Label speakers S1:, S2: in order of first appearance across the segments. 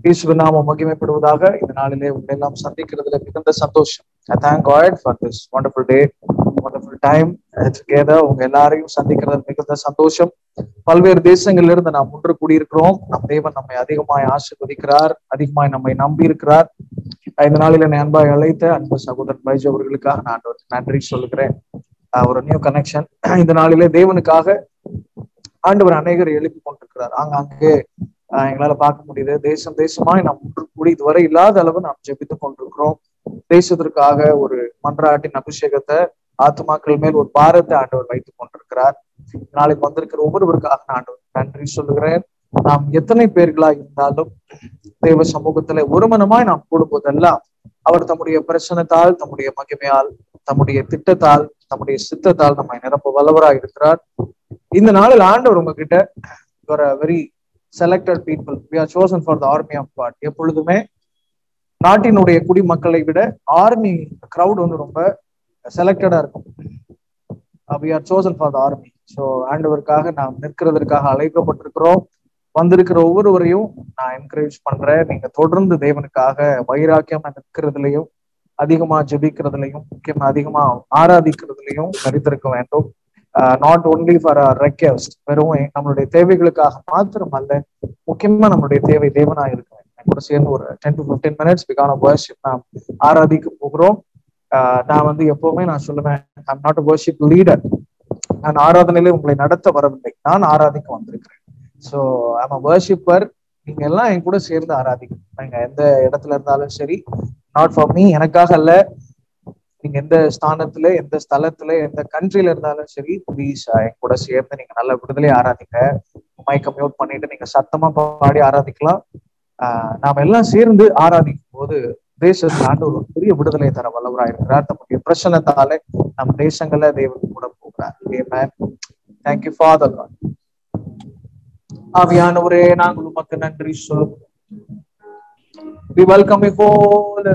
S1: இயேசுவ நாம மகிமைப்படுவதாக இந்த நாளிலே உங்களை எல்லாம் சந்திக்கிறதுல மிகுந்த சந்தோஷம் I thank God for this wonderful day wonderful time together உங்க எல்லாரையும் சந்திக்கிறது மிகுந்த சந்தோஷம் பல்வேறு தேசங்கள்ல இருந்து நாம் ஒன்று கூடியிருக்கிறோம் நம் தேவன் நம்மை அதிகமாய் ஆசிர்வதிக்கிறார் அதிகமாய் நம்மை நம்பி இருக்கிறார் இந்த நாளில் என்னை அன்பாய் அழைத்த அன்பு சகோதரன் பைஜ் அவர்களுக்காக நான் ஆண்டவருக்கு நன்றி சொல்லுகிறேன் ஆஹ் ஒரு நியூ கனெக்ஷன் இந்த நாளிலே தேவனுக்காக ஆண்டவர் அநேகரை எழுப்பி கொண்டிருக்கிறார் ஆங்காங்கே ஆஹ் எங்களால பார்க்க முடியுது தேசம் தேசமாய் நாம் ஒன்று கூடி இதுவரை இல்லாத அளவு நாம் ஜெபித்து கொண்டிருக்கிறோம் தேசத்திற்காக ஒரு மன்றாட்டின் அபிஷேகத்தை ஆத்மாக்கள் மேல் ஒரு பாரத்தை ஆண்டவர் வைத்துக் கொண்டிருக்கிறார் நாளைக்கு வந்திருக்கிற ஒவ்வொருவருக்காக நான் ஆண்டவர் நன்றி சொல்லுகிறேன் நாம் எத்தனை பேர்களா இருந்தாலும் தேவ சமூகத்துல ஒருமனமாய் நாம் கூடும்போதெல்லாம் அவர் தம்முடைய பிரச்சனத்தால் தம்முடைய மகிமையால் தம்முடைய திட்டத்தால் தம்முடைய சித்தத்தால் நம்மை நிரப்ப வல்லவராய் இருக்கிறார் இந்த நாளில் ஆண்டவர் உங்ககிட்ட ஒரு very selected people we are chosen for the army of God எப்பொழுதுமே நாட்டினுடைய குடிமக்களை விட ஆர்மி கிரவுட் வந்து ரொம்ப செலக்டடா இருக்கும் we are chosen for the army so ஆண்டவருக்காக நாம் நிற்கிறதற்காக அழைக்கப்பட்டிருக்கிறோம் வந்திருக்கிற ஒவ்வொருவரையும் நான் என்கரேஜ் பண்றேன் நீங்க தொடர்ந்து தேவனுக்காக வைராக்கியமா நிற்கிறதுலையும் அதிகமா ஜெபிக்கிறதுலையும் முக்கியமா அதிகமா ஆராதிக்கிறதுலையும் கருத்திருக்க வேண்டும் நாட் ஒன்லி ஃபார் ரெக்வஸ்ட் வெறும் நம்மளுடைய தேவைகளுக்காக மாத்திரம் அல்ல முக்கியமா நம்மளுடைய தேவை தேவனா இருக்க வேண்டும் கூட சேர்ந்து ஒரு டென் டு பிப்டீன் மினிட்ஸ் பிகான வர்ஷிப் நாம் ஆராதிக்க போகிறோம் நான் வந்து எப்பவுமே நான் சொல்லுவேன் ஐம் நாட் வர்ஷிப் லீடர் நான் ஆராதனையில உங்களை நடத்த வரவில்லை நான் ஆராதிக்க வந்திருக்கிறேன் ஸோ ஐம் அ வர்ஷிப்பர் நீங்க எல்லாம் என் கூட சேர்ந்து ஆராதிக்கணும் நீங்க எந்த இடத்துல இருந்தாலும் சரி நாட் ஃபார் மீ எனக்காக அல்ல நீங்க எந்த ஸ்தானத்துல எந்த ஸ்தலத்துல எந்த கண்ட்ரில இருந்தாலும் சரி ப்ளீஸ் என் கூட சேர்ந்து நீங்க நல்ல விடுதலை ஆராதிங்க மைக்க மியூட் பண்ணிட்டு நீங்க சத்தமா பாடி ஆராதிக்கலாம் ஆஹ் நாம எல்லாம் சேர்ந்து ஆராதிக்கும் போது தேசத்துல ஆண்டு ஒரு பெரிய விடுதலை தர வல்லவராக இருக்கிறார் தம்முடைய பிரச்சனத்தால நம் தேசங்கள்ல தேவன் கூட போகிறார் தேங்க்யூ ஃபாதர் ஆவியானவரே நாங்கள் உமக்கு நன்றி சொல்லுவோம் We welcome you, Holy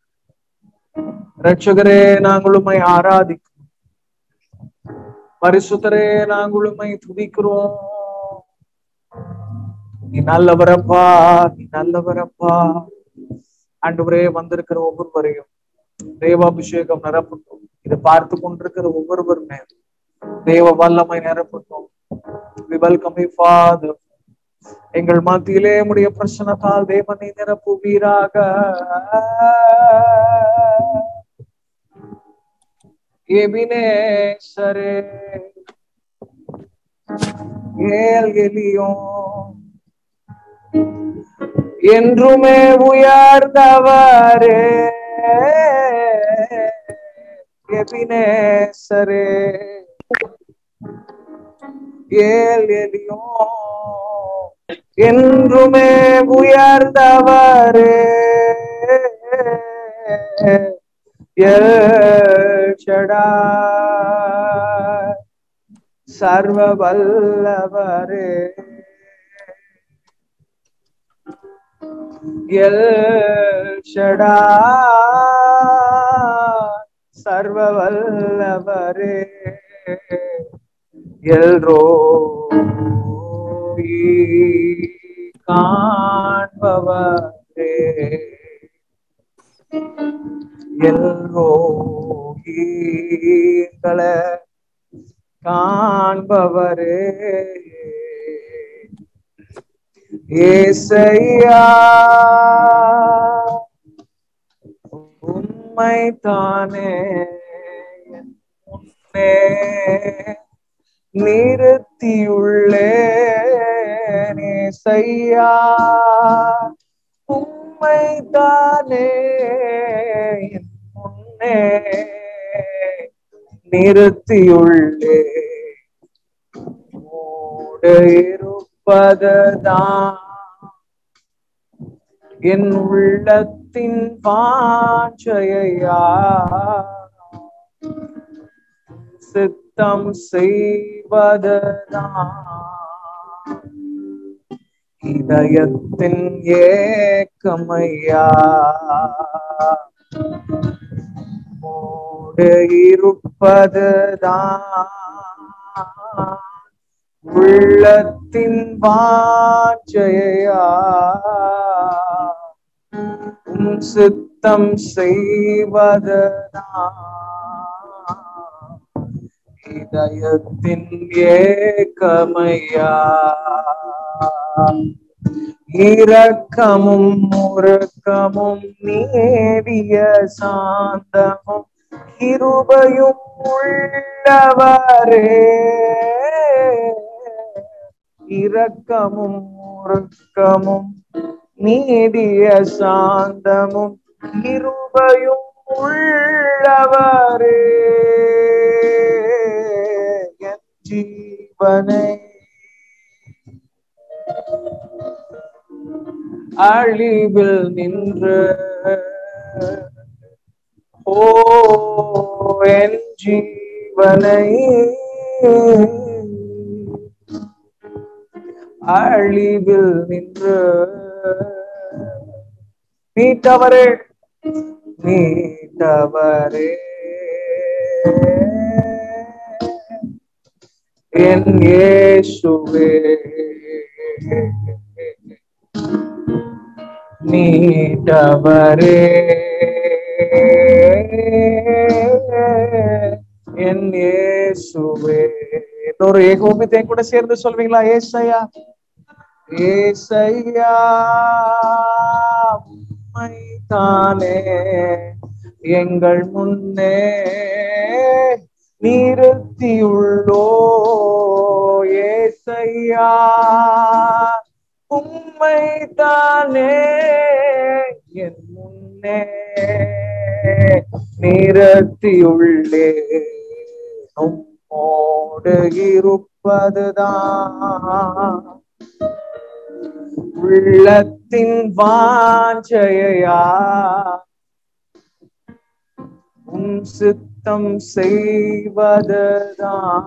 S1: ரட்சகரே நாங்கள் உண்மை ஆராதிக்கிறோம் பரிசுத்தரே நாங்கள் உண்மை துதிக்கிறோம் நீ நல்லவரப்பா நீ நல்லவரப்பா ஆண்டவரே வந்திருக்கிற ஒவ்வொருவரையும் தேவாபிஷேகம் நிரப்பட்டும் இதை பார்த்து கொண்டிருக்கிற ஒவ்வொருவர் மேல் தேவ வல்லமை நிரப்பட்டும் வெல்கம் ஃபாதர் எங்கள் மத்தியிலே உடைய பிரச்சனத்தால் தேவனை நிரப்புவீராக எபினேசரே ஏல் எலியோம் என்றுமே உயர்ந்தவரே எபினேசரே ஏல் எலியோ என்றுமே உயர்ந்தவரே எல்ஷடா சர்வ வல்லவரே எல்ஷடா சர்வ வல்லவரே எல்ரோ காண்பவரே எல்ரோகிகளை காண்பவரே ஏசையா உண்மை தானே முன்னே நிறுத்தியுள்ளே செய்யா உண்மை தானே முன்னே நிறுத்தியுள்ளே மூடு இருப்பதுதான் என் உள்ளத்தின் பாஞ்சையா சித்தம் செய்வதுதான் இதயத்தின் ஏக்கமையா மூடு இருப்பதுதான் உள்ளத்தின் வாஞ்சையா உன் சித்தம் செய்வதனா இதயத்தின் ஏக்கமையா இரக்கமும் முறுக்கமும் நீடிய சாந்தமும் கிருபையும் உள்ளவரே இரக்கமும் முறுக்கமும் நீடிய சாந்தமும் கிருபையும் உள்ளவரே என் ஜீவனை அழிவில் நின்று ஓ என் ஜீவனை அழிவில் நின்று மீட்டவரே மீட்டவரே என் இயேசுவே மீட்டவரே என் இயேசுவே இன்னொரு ஏகோபித்தை கூட சேர்ந்து சொல்வீங்களா ஏசையா ஏசையா தானே எங்கள் முன்னே நிறுத்தியுள்ளோ ஏசையா உம்மை தானே என் முன்னே நிறுத்தியுள்ளே உம்மோடு இருப்பதுதான் உள்ளத்தின் வாஞ்சையா உன் சித்தம் செய்வதுதான்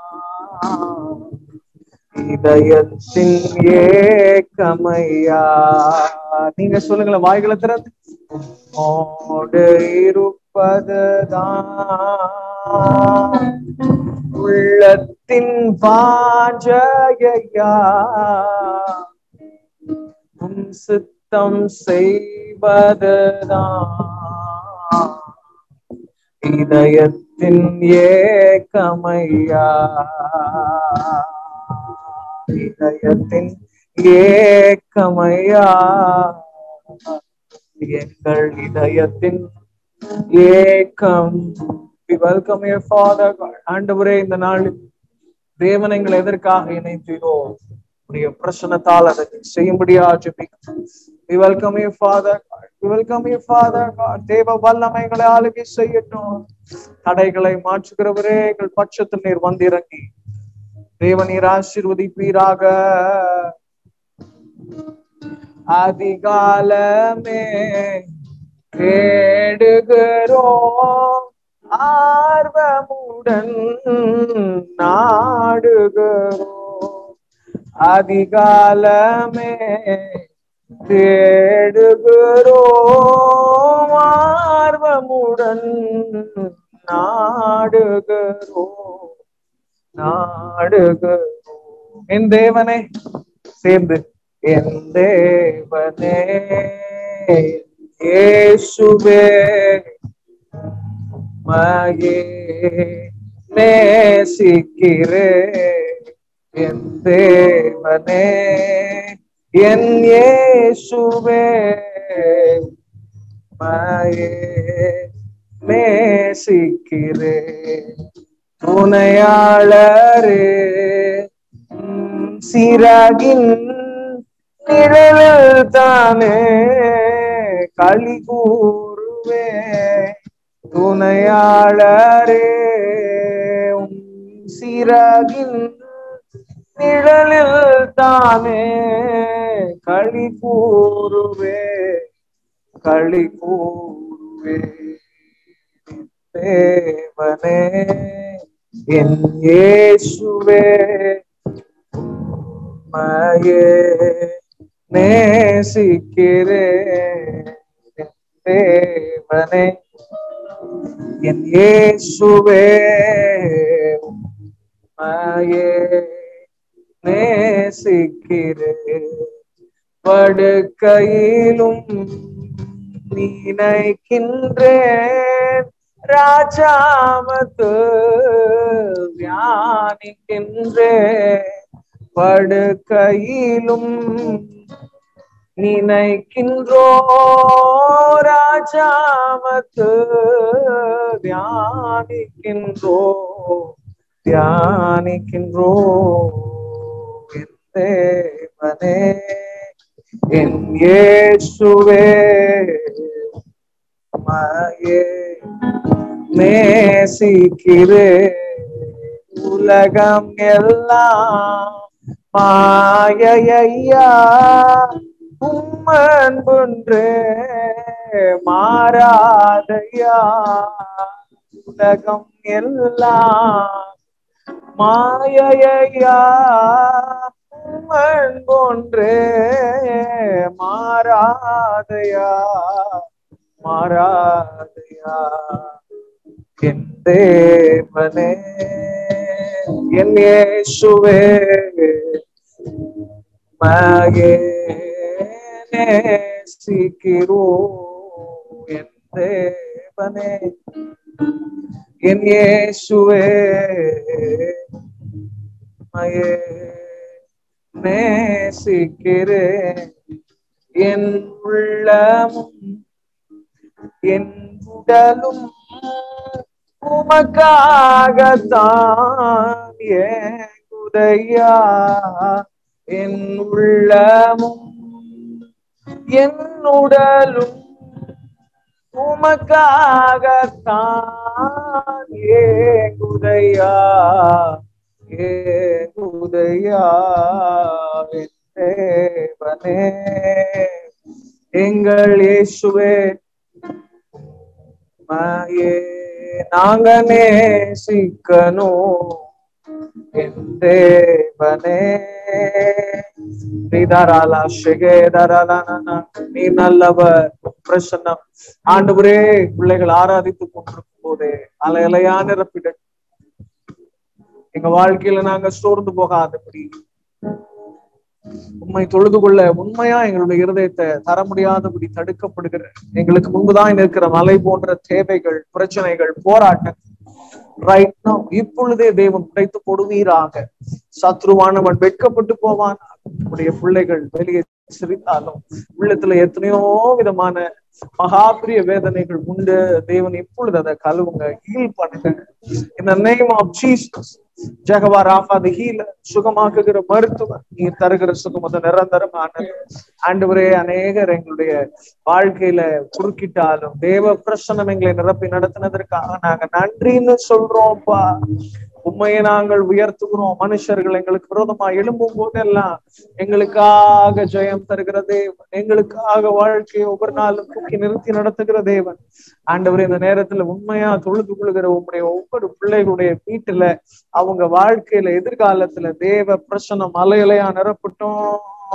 S1: இதயத்தின் ஏக்கமையா நீங்க சொல்லுங்களேன் வாய்களை திறந்து உம்மோடு இருப்பதுதான் உள்ளத்தின் வாஞ்சையா உன் சித்தம் செய்வதுதான் இதயத்தின் ஏக்கமையா இதயத்தின் ஏக்கமையா எங்கள் இதயத்தின் ஏக்கம் வெல்கம் யூ ஃபாதர் ஆண்டவரே இந்த நாளில் தேவன் எங்களை எதற்காக இணைத்தீரோ உடைய பிரசனத்தால் அதை செய்யும்படியா ஜெபிக்கிறோம் we welcome you father God. we welcome you father God. தேவ வல்லமைகளை ஆளுகை செய்யட்டும் தடைகளை மாற்றுகிறவரே எங்கள் பட்சத்தில் நீர் வந்திறங்கி தேவ நீர் ஆசீர்வதிப்பீராக அதிகாலமே தேடுகிறோம் ஆர்வமுடன் நாடுகிறோம் அதிகாலமே தேடுகிறோம் ஆர்வமுடன் நாடுகிறோம் நாடுகிறோம் என் தேவனே சேர்ந்து என் தேவனே இயேசுவே மகே நேசிக்கிறே என் தேவனே என் இயேசுவே மகே நேசிக்கிறே துணையாளரே உம் சிறகின் நிழலில் தானே களி கூறுவே துணையாளரே உம் சிறகின் நிழலில் தானே களி கூறுவே களி கூறுவே தேவனே என் இயேசுவே உம்மையே நேசிக்கிறேன் என் தேவனே என் இயேசுவே உம்மையே நேசிக்கிறேன் படுக்கையிலும் நினைக்கின்றேன் ராஜாமத்து தியானிக்கின்றேன் படுக்கையிலும் நினைக்கின்றோ ராஜாமத்து தியானிக்கின்றோ தியானிக்கின்றோ என் தேவனே என் இயேசுவே மாயே நேசிக்கிறே உலகம் எல்லாம் மாயையா உம்மன் ஒன்றே மாறாதையா உலகம் எல்லாம் மாயையா உம்மன் ஒன்றே மாறாதையா மாறாதையா என் தேவனே என் இயேசுவே மகே நேசிக்கிறோ என் தேவனே என் இயேசுவே மயே நேசிக்கிறேன் என் உள்ளமும் என் உடலும் உமக்காகத்தான் ஏங்குதையா என் உள்ளமும் என் உடலும் உமக்காகத்தான் ஏங்குதையா ஏங்குதையா என் தேவனே எங்கள் இயேசுவே மாயே நாங்க நேசிக்கணும் என் தேவனே நீதாராலா ஷெகேதாராலா நீ நல்லவர் பிரசன்னம் ஆண்டவரே பிள்ளைகள் ஆராதித்துக் கொண்டிருக்கும் போதே அலை அலையா நிரப்பிட எங்க வாழ்க்கையில நாங்க சோர்ந்து போகாதபடி உண்மை தொழுது கொள்ள உண்மையா எங்களுடைய இருதயத்தை தர முடியாதபடி தடுக்கப்படுகிற எங்களுக்கு முன்புதான் இருக்கிற மலை போன்ற தேவைகள் பிரச்சனைகள் போராட்டங்கள் ரைட் now இப்பொழுதே தேவன் உடைத்து போடுவீராக சத்ருவானவன் வெட்கப்பட்டு போவான் உடைய பிள்ளைகள் வெளியே சிரித்தாலும் உள்ளத்துல எத்தனையோ விதமான மகாபிரிய வேதனைகள் உண்டு தேவன் இப்பொழுது அதை கழுவுங்க ஹீல் பண்ணுங்க இந்த name of Jesus Jehovah Rapha the healer சுகமாக்குகிற மருத்துவர் நீர் தருகிற சுகம் அது நிரந்தரமானது ஆண்டவரே அநேகர் எங்களுடைய வாழ்க்கையில குறுக்கிட்டாலும் தேவ பிரசனம் எங்களை நிரப்பி நடத்தினதற்காக நாங்க நன்றின்னு சொல்றோம்ப்பா உண்மையை நாங்கள் உயர்த்துகிறோம் மனுஷர்கள் எங்களுக்கு விரோதமா எழும்பும் போதெல்லாம் எங்களுக்காக ஜெயம் தருகிற தேவன் எங்களுக்காக வாழ்க்கையை ஒவ்வொரு நாளும் தூக்கி நிறுத்தி நடத்துகிற தேவன் ஆண்டவர் இந்த நேரத்துல உண்மையா தொழுது கொள்கிற உங்களுடைய ஒவ்வொரு பிள்ளைகளுடைய வீட்டுல அவங்க வாழ்க்கையில எதிர்காலத்துல தேவ பிரசனம் அலையலையா நிரப்பட்டும்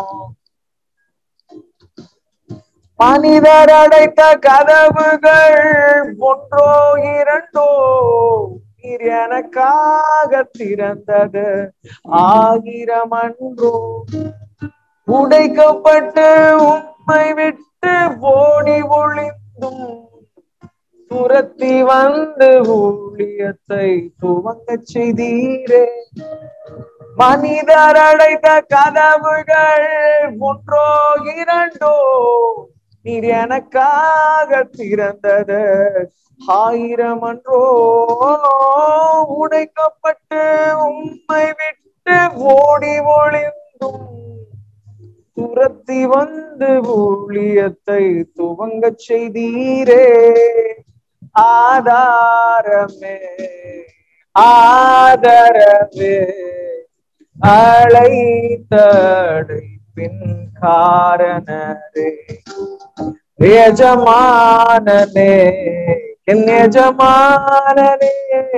S1: மனிதர் அடைத்த கதவுகள் ஒன்றோ இரண்டோ நீர் எனக்காக திறந்தது ஆகிரம் அன்றோ உடைக்கப்பட்டு உம்மை விட்டு ஓடி ஒளிந்தும் துரத்தி வந்து ஊழியத்தை துவங்க செய்தீரே மனிதர் அடைத்த கதவுகள் ஒன்றோ இரண்டோ நீர் எனக்காக திறந்தது ஆயிரம் அன்றோ உடைக்கப்பட்டு உம்மை விட்டு ஓடி ஒளிந்தும் துரத்தி வந்து ஊழியத்தை துவங்க செய்தீரே ஆதாரமே ஆதரவே அழைத்தடை பின் காரணரே எஜமானனே என் எஜமானனே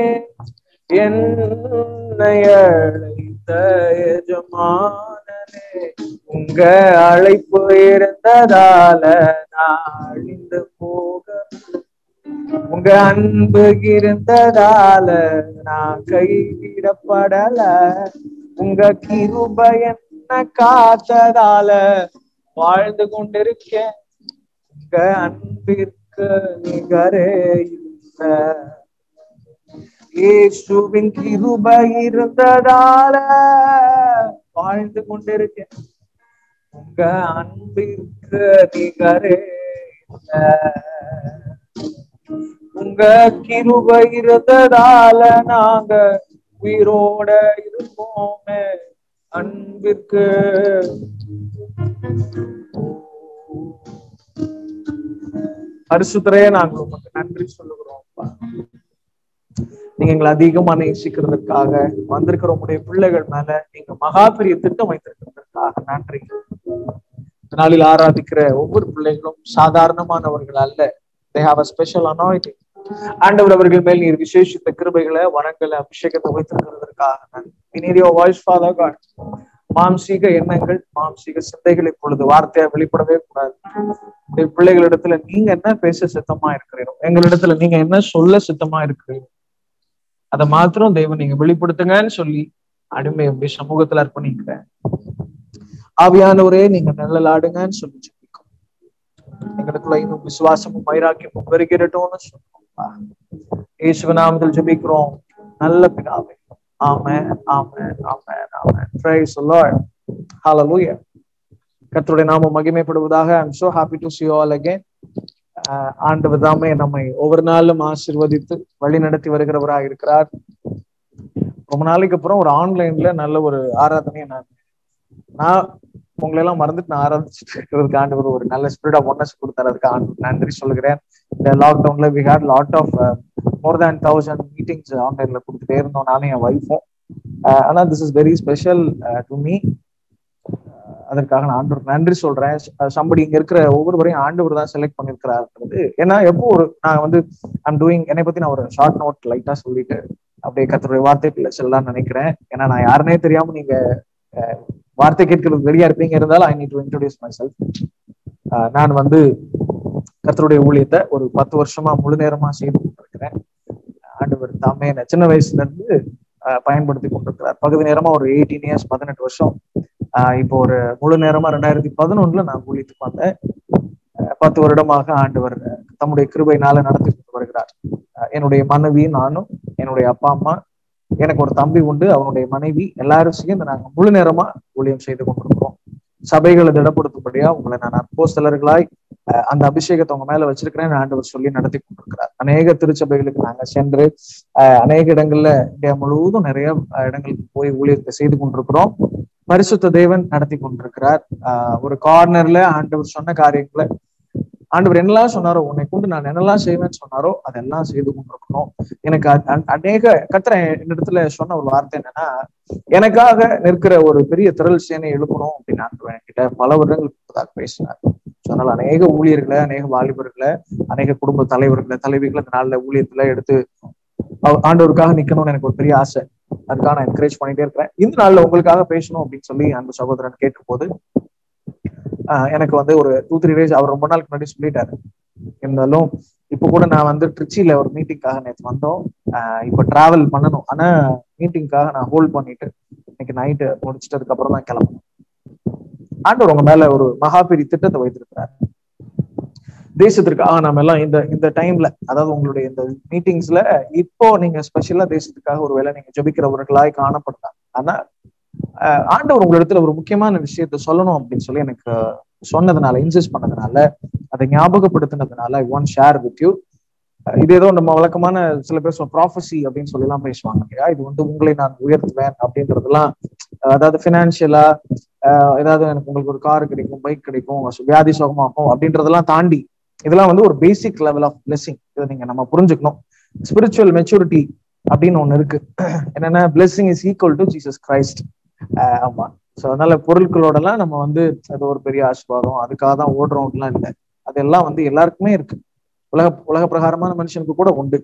S1: என்னை அழைத்த எஜமானனே உங்க அழைப்பு இருந்ததால நான் அழிந்து போக உங்க அன்பு இருந்ததால நான் கைவிடப்படல உங்க கிருப என்ன காத்ததால வாழ்ந்து கொண்டிருக்கேன் உங்க அன்பிற்கு நிகரே இல்ல இயேசுவின் கிருபை இருந்ததால வாழ்ந்து கொண்டிருக்கேன் உங்க அன்பிற்கு நிகரே இல்ல உங்க கிருபை இருந்ததால நாங்க உயிரோட இருப்போமே அன்பிற்கு பரிசுத்தரே நாங்கள் உமக்கு நன்றி சொல்லுகிறோம் அப்பா. நீங்க எங்களை அதிகமா நேசிக்கிறதுக்காக வந்திருக்கிற உங்களுடைய பிள்ளைகள் மேல நீங்க மகா பெரிய திட்டம் வைத்திருக்கிறதுக்காக நன்றி இந்த நாளில் ஆராதிக்கிற ஒவ்வொரு பிள்ளைகளும் சாதாரணமானவர்கள் அல்ல they have a special anointing ஆண்டவர் அவர்கள் மேல் நீர் விசேஷித்த கிருபைகளை வரங்களை அபிஷேகத்தை வைத்திருக்கிறதற்காக நன்றி We need your voice, Father God. மாம்சீக எண்ணங்கள் மாம்சீக சிந்தைகள் இப்பொழுது வார்த்தையா வெளிப்படவே கூடாது உங்களுடைய பிள்ளைகளிடத்துல நீங்க என்ன பேச சித்தமா இருக்கிறீரோ எங்களிடத்துல நீங்க என்ன சொல்ல சித்தமா இருக்கிறீரோ அதை மாத்திரம் தெய்வம் நீங்க வெளிப்படுத்துங்கன்னு சொல்லி அடிமை அப்படி சமூகத்துல அர்ப்பணிக்கிறேன் ஆவியானவரே நீங்க நிழலாடுங்கன்னு சொல்லி ஜெபிக்கும் எங்களுக்குள்ள இன்னும் விசுவாசமும் வைராக்கியமும் பெருகிறட்டும்னு சொல்லுவோம் இயேசுவ ஜெபிக்கிறோம் நல்ல பிதாவே ஆமென் ஆமென் ஆமென் ஆமென் praise the lord hallelujah கர்த்தருடைய நாமம் மகிமைப்படுவதாக ஐ அம் so happy to see you all again ஆஹ் ஆண்டவர் தாமே நம்மை ஒவ்வொரு நாளும் ஆசிர்வதித்து வழி நடத்தி வருகிறவராக இருக்கிறார் ரொம்ப நாளைக்கு அப்புறம் ஒரு ஆன்லைன்ல நல்ல ஒரு ஆராதனையை நான் நான் உங்களை எல்லாம் மறந்துட்டு நான் ஆரம்பிச்சுட்டு இருக்கிறதுக்கு ஆண்டவர் ஒரு நல்ல ஸ்பிரிட் ஆஃப் ஒன்னஸ் கொடுத்தாரு அதுக்கு ஆண்டு நன்றி சொல்லுகிறேன் இந்த லாக்டவுன்ல we had lot of more than thousand meetings ஆன்லைன்ல கொடுத்துட்டே இருந்தோம் நானும் என் ஒய்ஃபும் ஆனா this is very special to me அதற்காக நான் ஆண்டவர் நன்றி சொல்றேன் சம்படி இங்க இருக்கிற ஒவ்வொருவரையும் ஆண்டவர் தான் செலக்ட் பண்ணிருக்கிறாருன்றது ஏன்னா எப்போ ஒரு நான் வந்து ஐம் டூயிங் என்னை பத்தி நான் ஒரு ஷார்ட் நோட் லைட்டா சொல்லிட்டு அப்படியே கத்தருடைய வார்த்தைக்குள்ள செல்லலாம்னு நினைக்கிறேன் ஏன்னா நான் யாருனே தெரியாம நீங்க அஹ், வார்த்தை கேட்கறது ரெடியா இருப்பீங்க இருந்தாலும் I need to introduce myself நான் வந்து கர்த்தருடைய ஊழியத்தை ஒரு பத்து வருஷமா முழு நேரமா செய்து கொண்டிருக்கிறேன் ஆண்டவர் தாமே என்னை சின்ன வயசுல இருந்து அஹ், பயன்படுத்தி கொண்டிருக்கிறார் பகுதி நேரமா ஒரு எயிட்டீன் இயர்ஸ் பதினெட்டு வருஷம் ஆஹ் இப்போ ஒரு முழு நேரமா ரெண்டாயிரத்தி பதினொன்னுல நான் ஊழியத்துக்கு வந்தேன் அஹ் பத்து வருடமாக ஆண்டவர் தம்முடைய கிருபையினால நடத்தி கொண்டு வருகிறார் அஹ் என்னுடைய மனைவி நானும் என்னுடைய அப்பா அம்மா எனக்கு ஒரு தம்பி உண்டு அவனுடைய மனைவி எல்லாரும் சேர்ந்து நாங்க முழு நேரமா ஊழியம் செய்து கொண்டிருக்கிறோம் சபைகளை திடப்படுத்தும்படியா உங்களை நான் அப்போஸ்தலர்களாய் அஹ் அந்த அபிஷேகத்தை உங்க மேல வச்சிருக்கிறேன் ஆண்டவர் சொல்லி நடத்தி கொண்டிருக்கிறார் அநேக திருச்சபைகளுக்கு நாங்க சென்று அஹ் அநேக இடங்கள்ல இந்தியா முழுவதும் நிறைய அஹ் இடங்களுக்கு போய் ஊழியத்தை செய்து கொண்டிருக்கிறோம் பரிசுத்த தேவன் நடத்தி கொண்டிருக்கிறார் ஆஹ் ஒரு கார்னர்ல ஆண்டவர் சொன்ன காரியங்களை ஆண்டவர் என்னெல்லாம் சொன்னாரோ உன்னை கொண்டு நான் என்னெல்லாம் செய்வேன்னு சொன்னாரோ அதெல்லாம் செய்து கொண்டிருக்கணும் எனக்கு அ- அ- அநேக கத்திர என்னிடத்துல சொன்ன ஒரு வார்த்தை என்னன்னா எனக்காக நிற்கிற ஒரு பெரிய திரள் சேனை எழுப்பணும் அப்படின்னு ஆண்டவர் என்கிட்ட பல வருடங்களுக்கு முன்பதாக பேசினார் சொன்னால் அநேக ஊழியர்களை அநேக வாலிபர்களை அநேக குடும்ப தலைவர்களை தலைவிகளை இந்த நாள்ல ஊழியத்துல எடுத்து அவ- ஆண்டவருக்காக நிக்கணும்னு எனக்கு ஒரு பெரிய ஆசை அதுக்காக நான் என்கரேஜ் பண்ணிட்டே இருக்கிறேன் இந்த நாள்ல உங்களுக்காக பேசணும் அப்படின்னு சொல்லி அந்த சகோதரன் கேட்கும் போது ஆஹ் எனக்கு வந்து ஒரு டூ த்ரீ டேஸ் அவர் ரொம்ப நாளுக்கு முன்னாடி சொல்லிட்டாரு இருந்தாலும் இப்ப கூட நான் வந்து ட்ரிச்சில ஒரு மீட்டிங்காக நேற்று வந்தோம் ஆஹ் இப்ப டிராவல் பண்ணணும் ஆனா மீட்டிங்காக நான் ஹோல்ட் பண்ணிட்டு இன்னைக்கு நைட்டு முடிச்சிட்டதுக்கு அப்புறம் தான் கிளம்பணும் ஆண்டவர் உங்க மேல ஒரு மகாபெரி திட்டத்தை வைத்திருக்கிறார் தேசத்திற்காக நம்ம எல்லாம் இந்த இந்த டைம்ல அதாவது உங்களுடைய இந்த மீட்டிங்ஸ்ல இப்போ நீங்க ஸ்பெஷலா தேசத்துக்காக ஒரு வேளை நீங்க ஜெபிக்கிறவர்களாய் காணப்படலாம் ஆனா ஆஹ் ஆண்டவர் உங்களிடத்துல ஒரு முக்கியமான விஷயத்த சொல்லணும் அப்படின்னு சொல்லி எனக்கு சொன்னதுனால இன்சிஸ்ட் பண்ணதுனால அதை ஞாபகப்படுத்தினதுனால I want share with you இது ஏதோ நம்ம வழக்கமான சில பேர் சொல்ல ப்ராஃபஸி அப்படின்னு சொல்லி எல்லாம் பேசுவாங்க இல்லையா இது வந்து உங்களை நான் உயர்த்துவேன் அப்படின்றதெல்லாம் அஹ் அதாவது பினான்சியலா ஏதாவது எனக்கு உங்களுக்கு ஒரு கார் கிடைக்கும் பைக் கிடைக்கும் வியாதி சுகமாகும் அப்படின்றதெல்லாம் தாண்டி இதெல்லாம் வந்து ஒரு பேசிக் லெவல் ஆஃப் பிளெஸிங் இதை நீங்க நம்ம புரிஞ்சுக்கணும் ஸ்பிரிச்சுவல் மெச்சூரிட்டி அப்படின்னு ஒண்ணு இருக்கு என்னன்னா blessing is equal to Jesus Christ ஆமா ஸோ அதனால பொருட்களோட எல்லாம் நம்ம வந்து அது ஒரு பெரிய ஆசீர்வாதம் அதுக்காக தான் ஓடுறோம்லாம் இல்லை அதெல்லாம் வந்து எல்லாருக்குமே இருக்கு உலக உலக பிரகாரமான மனுஷனுக்கு கூட உண்டு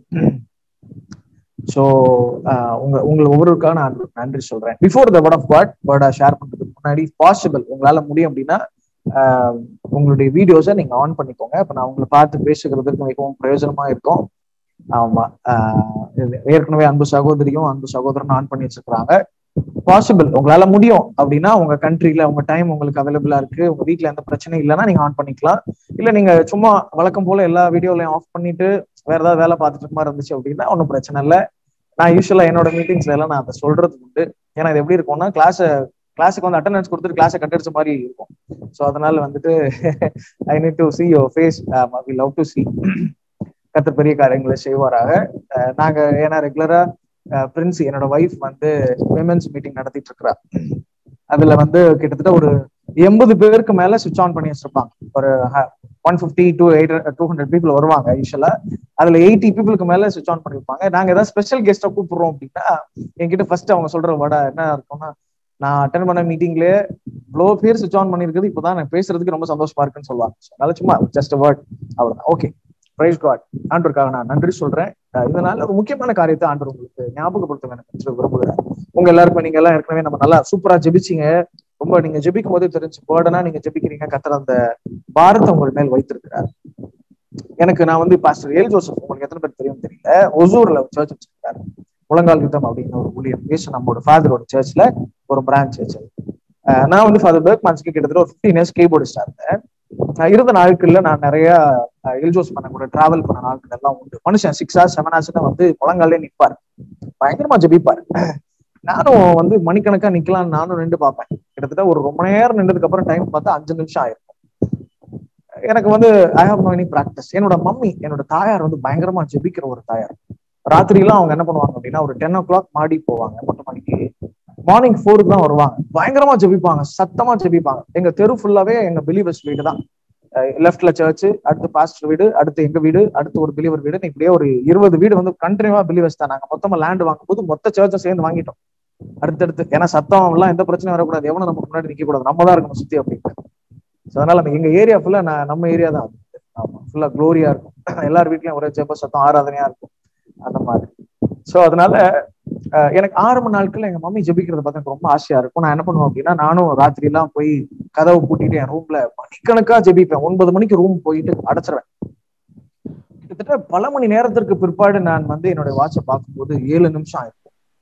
S1: ஸோ உங்க உங்களை ஒவ்வொருக்காக நான் நன்றி சொல்றேன் before the word of God வேர்டா ஷேர் பண்றதுக்கு முன்னாடி பாசிபிள் உங்களால முடியும் அப்படின்னா ஆஹ் உங்களுடைய வீடியோஸை நீங்க ஆன் பண்ணிக்கோங்க அப்ப நான் உங்களை பார்த்து பேசுகிறதுக்கு மிகவும் பிரயோஜனமா இருக்கும் ஆமா ஆஹ் இது ஏற்கனவே அன்பு சகோதரியும் அன்பு சகோதரனும் ஆன் பண்ணி வச்சிருக்காங்க பாசிபிள் உங்களால முடியும் அப்படின்னா உங்க கண்ட்ரில உங்க டைம் உங்களுக்கு அவைலபிளா இருக்கு உங்க வீட்ல எந்த பிரச்சனையும் இல்லைன்னா நீங்க ஆன் பண்ணிக்கலாம் இல்ல நீங்க சும்மா வழக்கம் போல எல்லா வீடியோலையும் ஆஃப் பண்ணிட்டு வேற ஏதாவது வேலை பார்த்துட்டு இருக்க மாதிரி இருந்துச்சு அப்படின்னா ஒன்றும் பிரச்சனை இல்லை நான் யூஸ்வலா என்னோட மீட்டிங்ஸ்ல எல்லாம் நான் அதை சொல்றது உண்டு ஏன்னா இது எப்படி இருக்கும்னா கிளாஸ் கிளாஸுக்கு வந்து அட்டண்டன்ஸ் கொடுத்துட்டு கிளாஸை கட்டடிச்ச மாதிரி இருக்கும் ஸோ அதனால வந்துட்டு I need to see your face we love to see கத்த பெரிய காரியங்களை செய்வாராக நாங்க ஏன்னா ரெகுலரா பிரின்ஸ் என்னோட ஒய்ஃப் வந்து விமென்ஸ் மீட்டிங் நடத்திட்டு இருக்கிறா அதுல வந்து கிட்டத்தட்ட ஒரு எண்பது பேருக்கு மேல சுவிச் ஆன் பண்ணி வச்சிருப்பாங்க ஒரு one fifty two eight two hundred people வருவாங்க யூஸ்வலா அதுல எயிட்டி பீப்புளுக்கு மேல சுவிச் ஆன் பண்ணிருப்பாங்க நாங்க ஏதாவது ஸ்பெஷல் கெஸ்ட்டை கூப்பிடுறோம் அப்படின்னா என்கிட்ட ஃபர்ஸ்ட் அவங்க சொல்ற வட என்ன இருக்கும்னா நான் அட்டன் பண்ண மீட்டிங்ல இவ்வளோ பேர் சுவிச் ஆன் பண்ணிருக்குது இப்போதான் நான் பேசுறதுக்கு ரொம்ப சந்தோஷமா இருக்குன்னு சொல்லுவாங்க அதனால சும்மா ஜஸ்ட் வேர்ட் அவ்வளவுதான் ஓகே பிரைஸ் காட் ஆண்டருக்காக நான் நன்றி சொல்றேன் இதனால ஒரு முக்கியமான காரியத்தை ஆண்டர் உங்களுக்கு ஞாபகப்படுத்த எனக்கு விரும்புகிறேன் உங்க எல்லாருக்கும் நீங்க எல்லாம் ஏற்கனவே நம்ம நல்லா சூப்பரா ஜெபிச்சிங்க ரொம்ப நீங்க ஜெபிக்கும் போதே தெரிஞ்சு பேர்டனா நீங்க ஜெபிக்கிறீங்க கத்துற அந்த பாரத்தை உங்கள் மேல் வைத்திருக்கிறார் எனக்கு நான் வந்து பாஸ்டர் ஏல் ஜோசப் உங்களுக்கு எத்தனை பேர் தெரியும் தெரியல ஒசூர்ல ஒரு சர்ச் வச்சிருக்காரு முழங்கால் யுத்தம் அப்படின்னு ஒரு ஊழியர் பேச நம்மளோட ஃபாதரோட சர்ச்ல ஒரு பிரான்ச் சர்ச் நான் வந்து ஃபாதர் பேர்க் மான்ஸ்க்கு கிட்டத்தட்ட ஒரு ஃபிஃப்டீன் இயர்ஸ் கீபோர்டிஸ்டா இருந்தேன் இருந்த நாட்கள்ல நான் நிறைய எல்ஜோஸ் பண்ண கூட டிராவல் பண்ண நாட்கள் எல்லாம் உண்டு மனுஷன் சிக்ஸ் ஹவர்ஸ் செவன் ஹவர்ஸ் வந்து முழங்காலே நிற்பாரு பயங்கரமா ஜெபிப்பாரு நானும் வந்து மணிக்கணக்கா நிக்கலாம் நானும் நின்று பார்ப்பேன் கிட்டத்தட்ட ஒரு ரொம்ப நேரம் நின்றதுக்கு அப்புறம் டைம் பார்த்தா அஞ்சு நிமிஷம் ஆயிருக்கும் எனக்கு வந்து I have no any practice என்னோட மம்மி என்னோட தாயார் வந்து பயங்கரமா ஜெபிக்கிற ஒரு தாயார் ராத்திரிலாம் அவங்க என்ன பண்ணுவாங்க அப்படின்னா ஒரு டென் ஓ கிளாக் மாடி போவாங்க மொட்டை மாடிக்கு மார்னிங் ஃபோருக்கு தான் வருவாங்க பயங்கரமா ஜெபிப்பாங்க சத்தமா ஜெபிப்பாங்க எங்க தெரு ஃபுல்லாவே எங்க பிலீவர்ஸ் வீடு தான் லெஃப்ட்ல சர்ச் அடுத்து பாஸ்டர் வீடு அடுத்து எங்க வீடு அடுத்து ஒரு பிலீவர் வீடு இப்படியே ஒரு இருபது வீடு வந்து கண்டினியூவா பிலீவர்ஸ் தான் நாங்க மொத்தமா லேண்ட் வாங்கும் போது மொத்த சர்ச்சை சேர்ந்து வாங்கிட்டோம் அடுத்தடுத்து ஏன்னா சத்தம் எல்லாம் எந்த பிரச்சனையும் வரக்கூடாது எவனும் நமக்கு முன்னாடி நிக்க கூடாது நம்ம தான் இருக்கணும் சுத்தி அப்படின்னு ஸோ அதனால அந்த எங்க ஏரியா ஃபுல்லா நான் நம்ம ஏரியா தான் ஆமா ஃபுல்லா க்ளோரியா இருக்கும் எல்லார் வீட்லயும் ஒரே ஜெப சத்தம் ஆராதனையா இருக்கும் அந்த மாதிரி ஸோ அதனால எனக்கு ஆரம்ப நாட்கள்ல எங்க மம்மி ஜெபிக்கிறத பார்த்தா எனக்கு ரொம்ப ஆசையா இருக்கும் நான் என்ன பண்ணுவேன் அப்படின்னா நானும் ராத்திரி எல்லாம் போய் கதவை பூட்டிட்டு என் ரூம்ல மணிக்கணக்கா ஜெபிப்பேன் ஒன்பது மணிக்கு ரூம் போயிட்டு அடைச்சிருவேன் கிட்டத்தட்ட பல மணி நேரத்திற்கு பிற்பாடு நான் வந்து என்னுடைய வாட்சை பார்க்கும்போது ஏழு நிமிஷம் ஆயிருக்கும்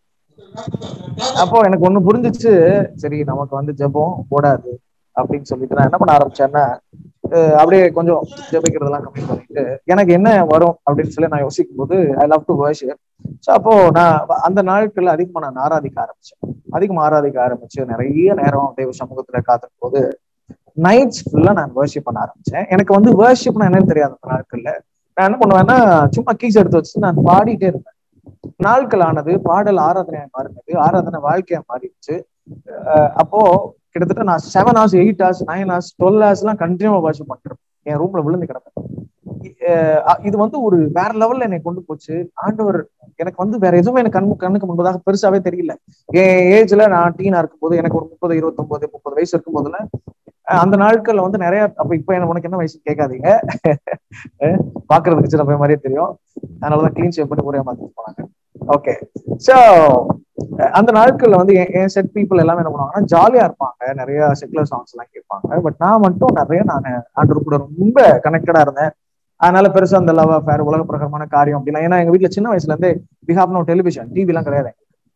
S1: அப்போ எனக்கு ஒண்ணு புரிஞ்சிச்சு சரி நமக்கு வந்து ஜெபம் போடாது அப்படின்னு சொல்லிட்டு நான் என்ன பண்ண ஆரம்பிச்சேன்னா அப்படியே கொஞ்சம் ஜெபிக்கிறதெல்லாம் கம்மி பண்ணிட்டு எனக்கு என்ன வரும் அப்படின்னு சொல்லி நான் யோசிக்கும் போது I love to worship so அப்போ நான் அந்த நாட்கள்ல அதிகமா நான் ஆராதிக்க ஆரம்பிச்சேன் அதிகமா ஆராதிக்க ஆரம்பிச்சு நிறைய நேரம் தேவ சமூகத்துல காத்திருக்கும் போது நைட்ஸ் ஃபுல்லா நான் வர்ஷிப் பண்ண ஆரம்பிச்சேன் எனக்கு வந்து வர்ஷிப்னா என்னன்னு தெரியாது அந்த நாட்கள்ல நான் என்ன பண்ணுவேன்னா சும்மா கீஸ் எடுத்து வச்சு நான் பாடிட்டே இருப்பேன் நாட்கள் ஆனது பாடல் ஆராதனையா மாறினது ஆராதனை வாழ்க்கையா மாறிடுச்சு அப்போ கிட்டத்தட்ட நான் seven hours eight hours nine hours twelve hours எல்லாம் கண்டினியூவா வாட்ச் பண்றேன் என் ரூம்ல விழுந்து கிடப்பேன் இது வந்து ஒரு வேற லெவல்ல என்னை கொண்டு போச்சு ஆண்டவர் எனக்கு வந்து வேற எதுவுமே எனக்கு கண்ணு கண்ணுக்கு முன்பதாக பெருசாவே தெரியல என் ஏஜ்ல நான் டீனா இருக்கும்போது எனக்கு ஒரு முப்பது இருபத்தொன்பது முப்பது வயசு இருக்கும் போதுல அந்த நாட்கள்ல வந்து நிறைய அப்ப இப்ப என்ன உனக்கு என்ன வயசு கேட்காதீங்க பாக்குறதுக்கு சின்ன பையன் மாதிரியே தெரியும் அதனாலதான் கிளீன் ஷேப் பண்ணி ஒரே மாதிரி போனாங்க ஓகே சோ அந்த நாட்கள்ல வந்து என் செட் பீப்புள் எல்லாமே என்ன பண்ணுவாங்கன்னா ஜாலியா இருப்பாங்க நிறைய செக்குலர் சாங்ஸ் எல்லாம் கேட்பாங்க பட் நான் மட்டும் நிறைய நான் ஆண்டர் கூட ரொம்ப கனெக்டடா இருந்தேன் அதனால பெருசா அந்த லவ் அஃபேர் உலக பிரகரமான காரியம் அப்படின்னா ஏன்னா எங்க வீட்டுல சின்ன வயசுல இருந்தே we have no television TV எல்லாம் கிடையாது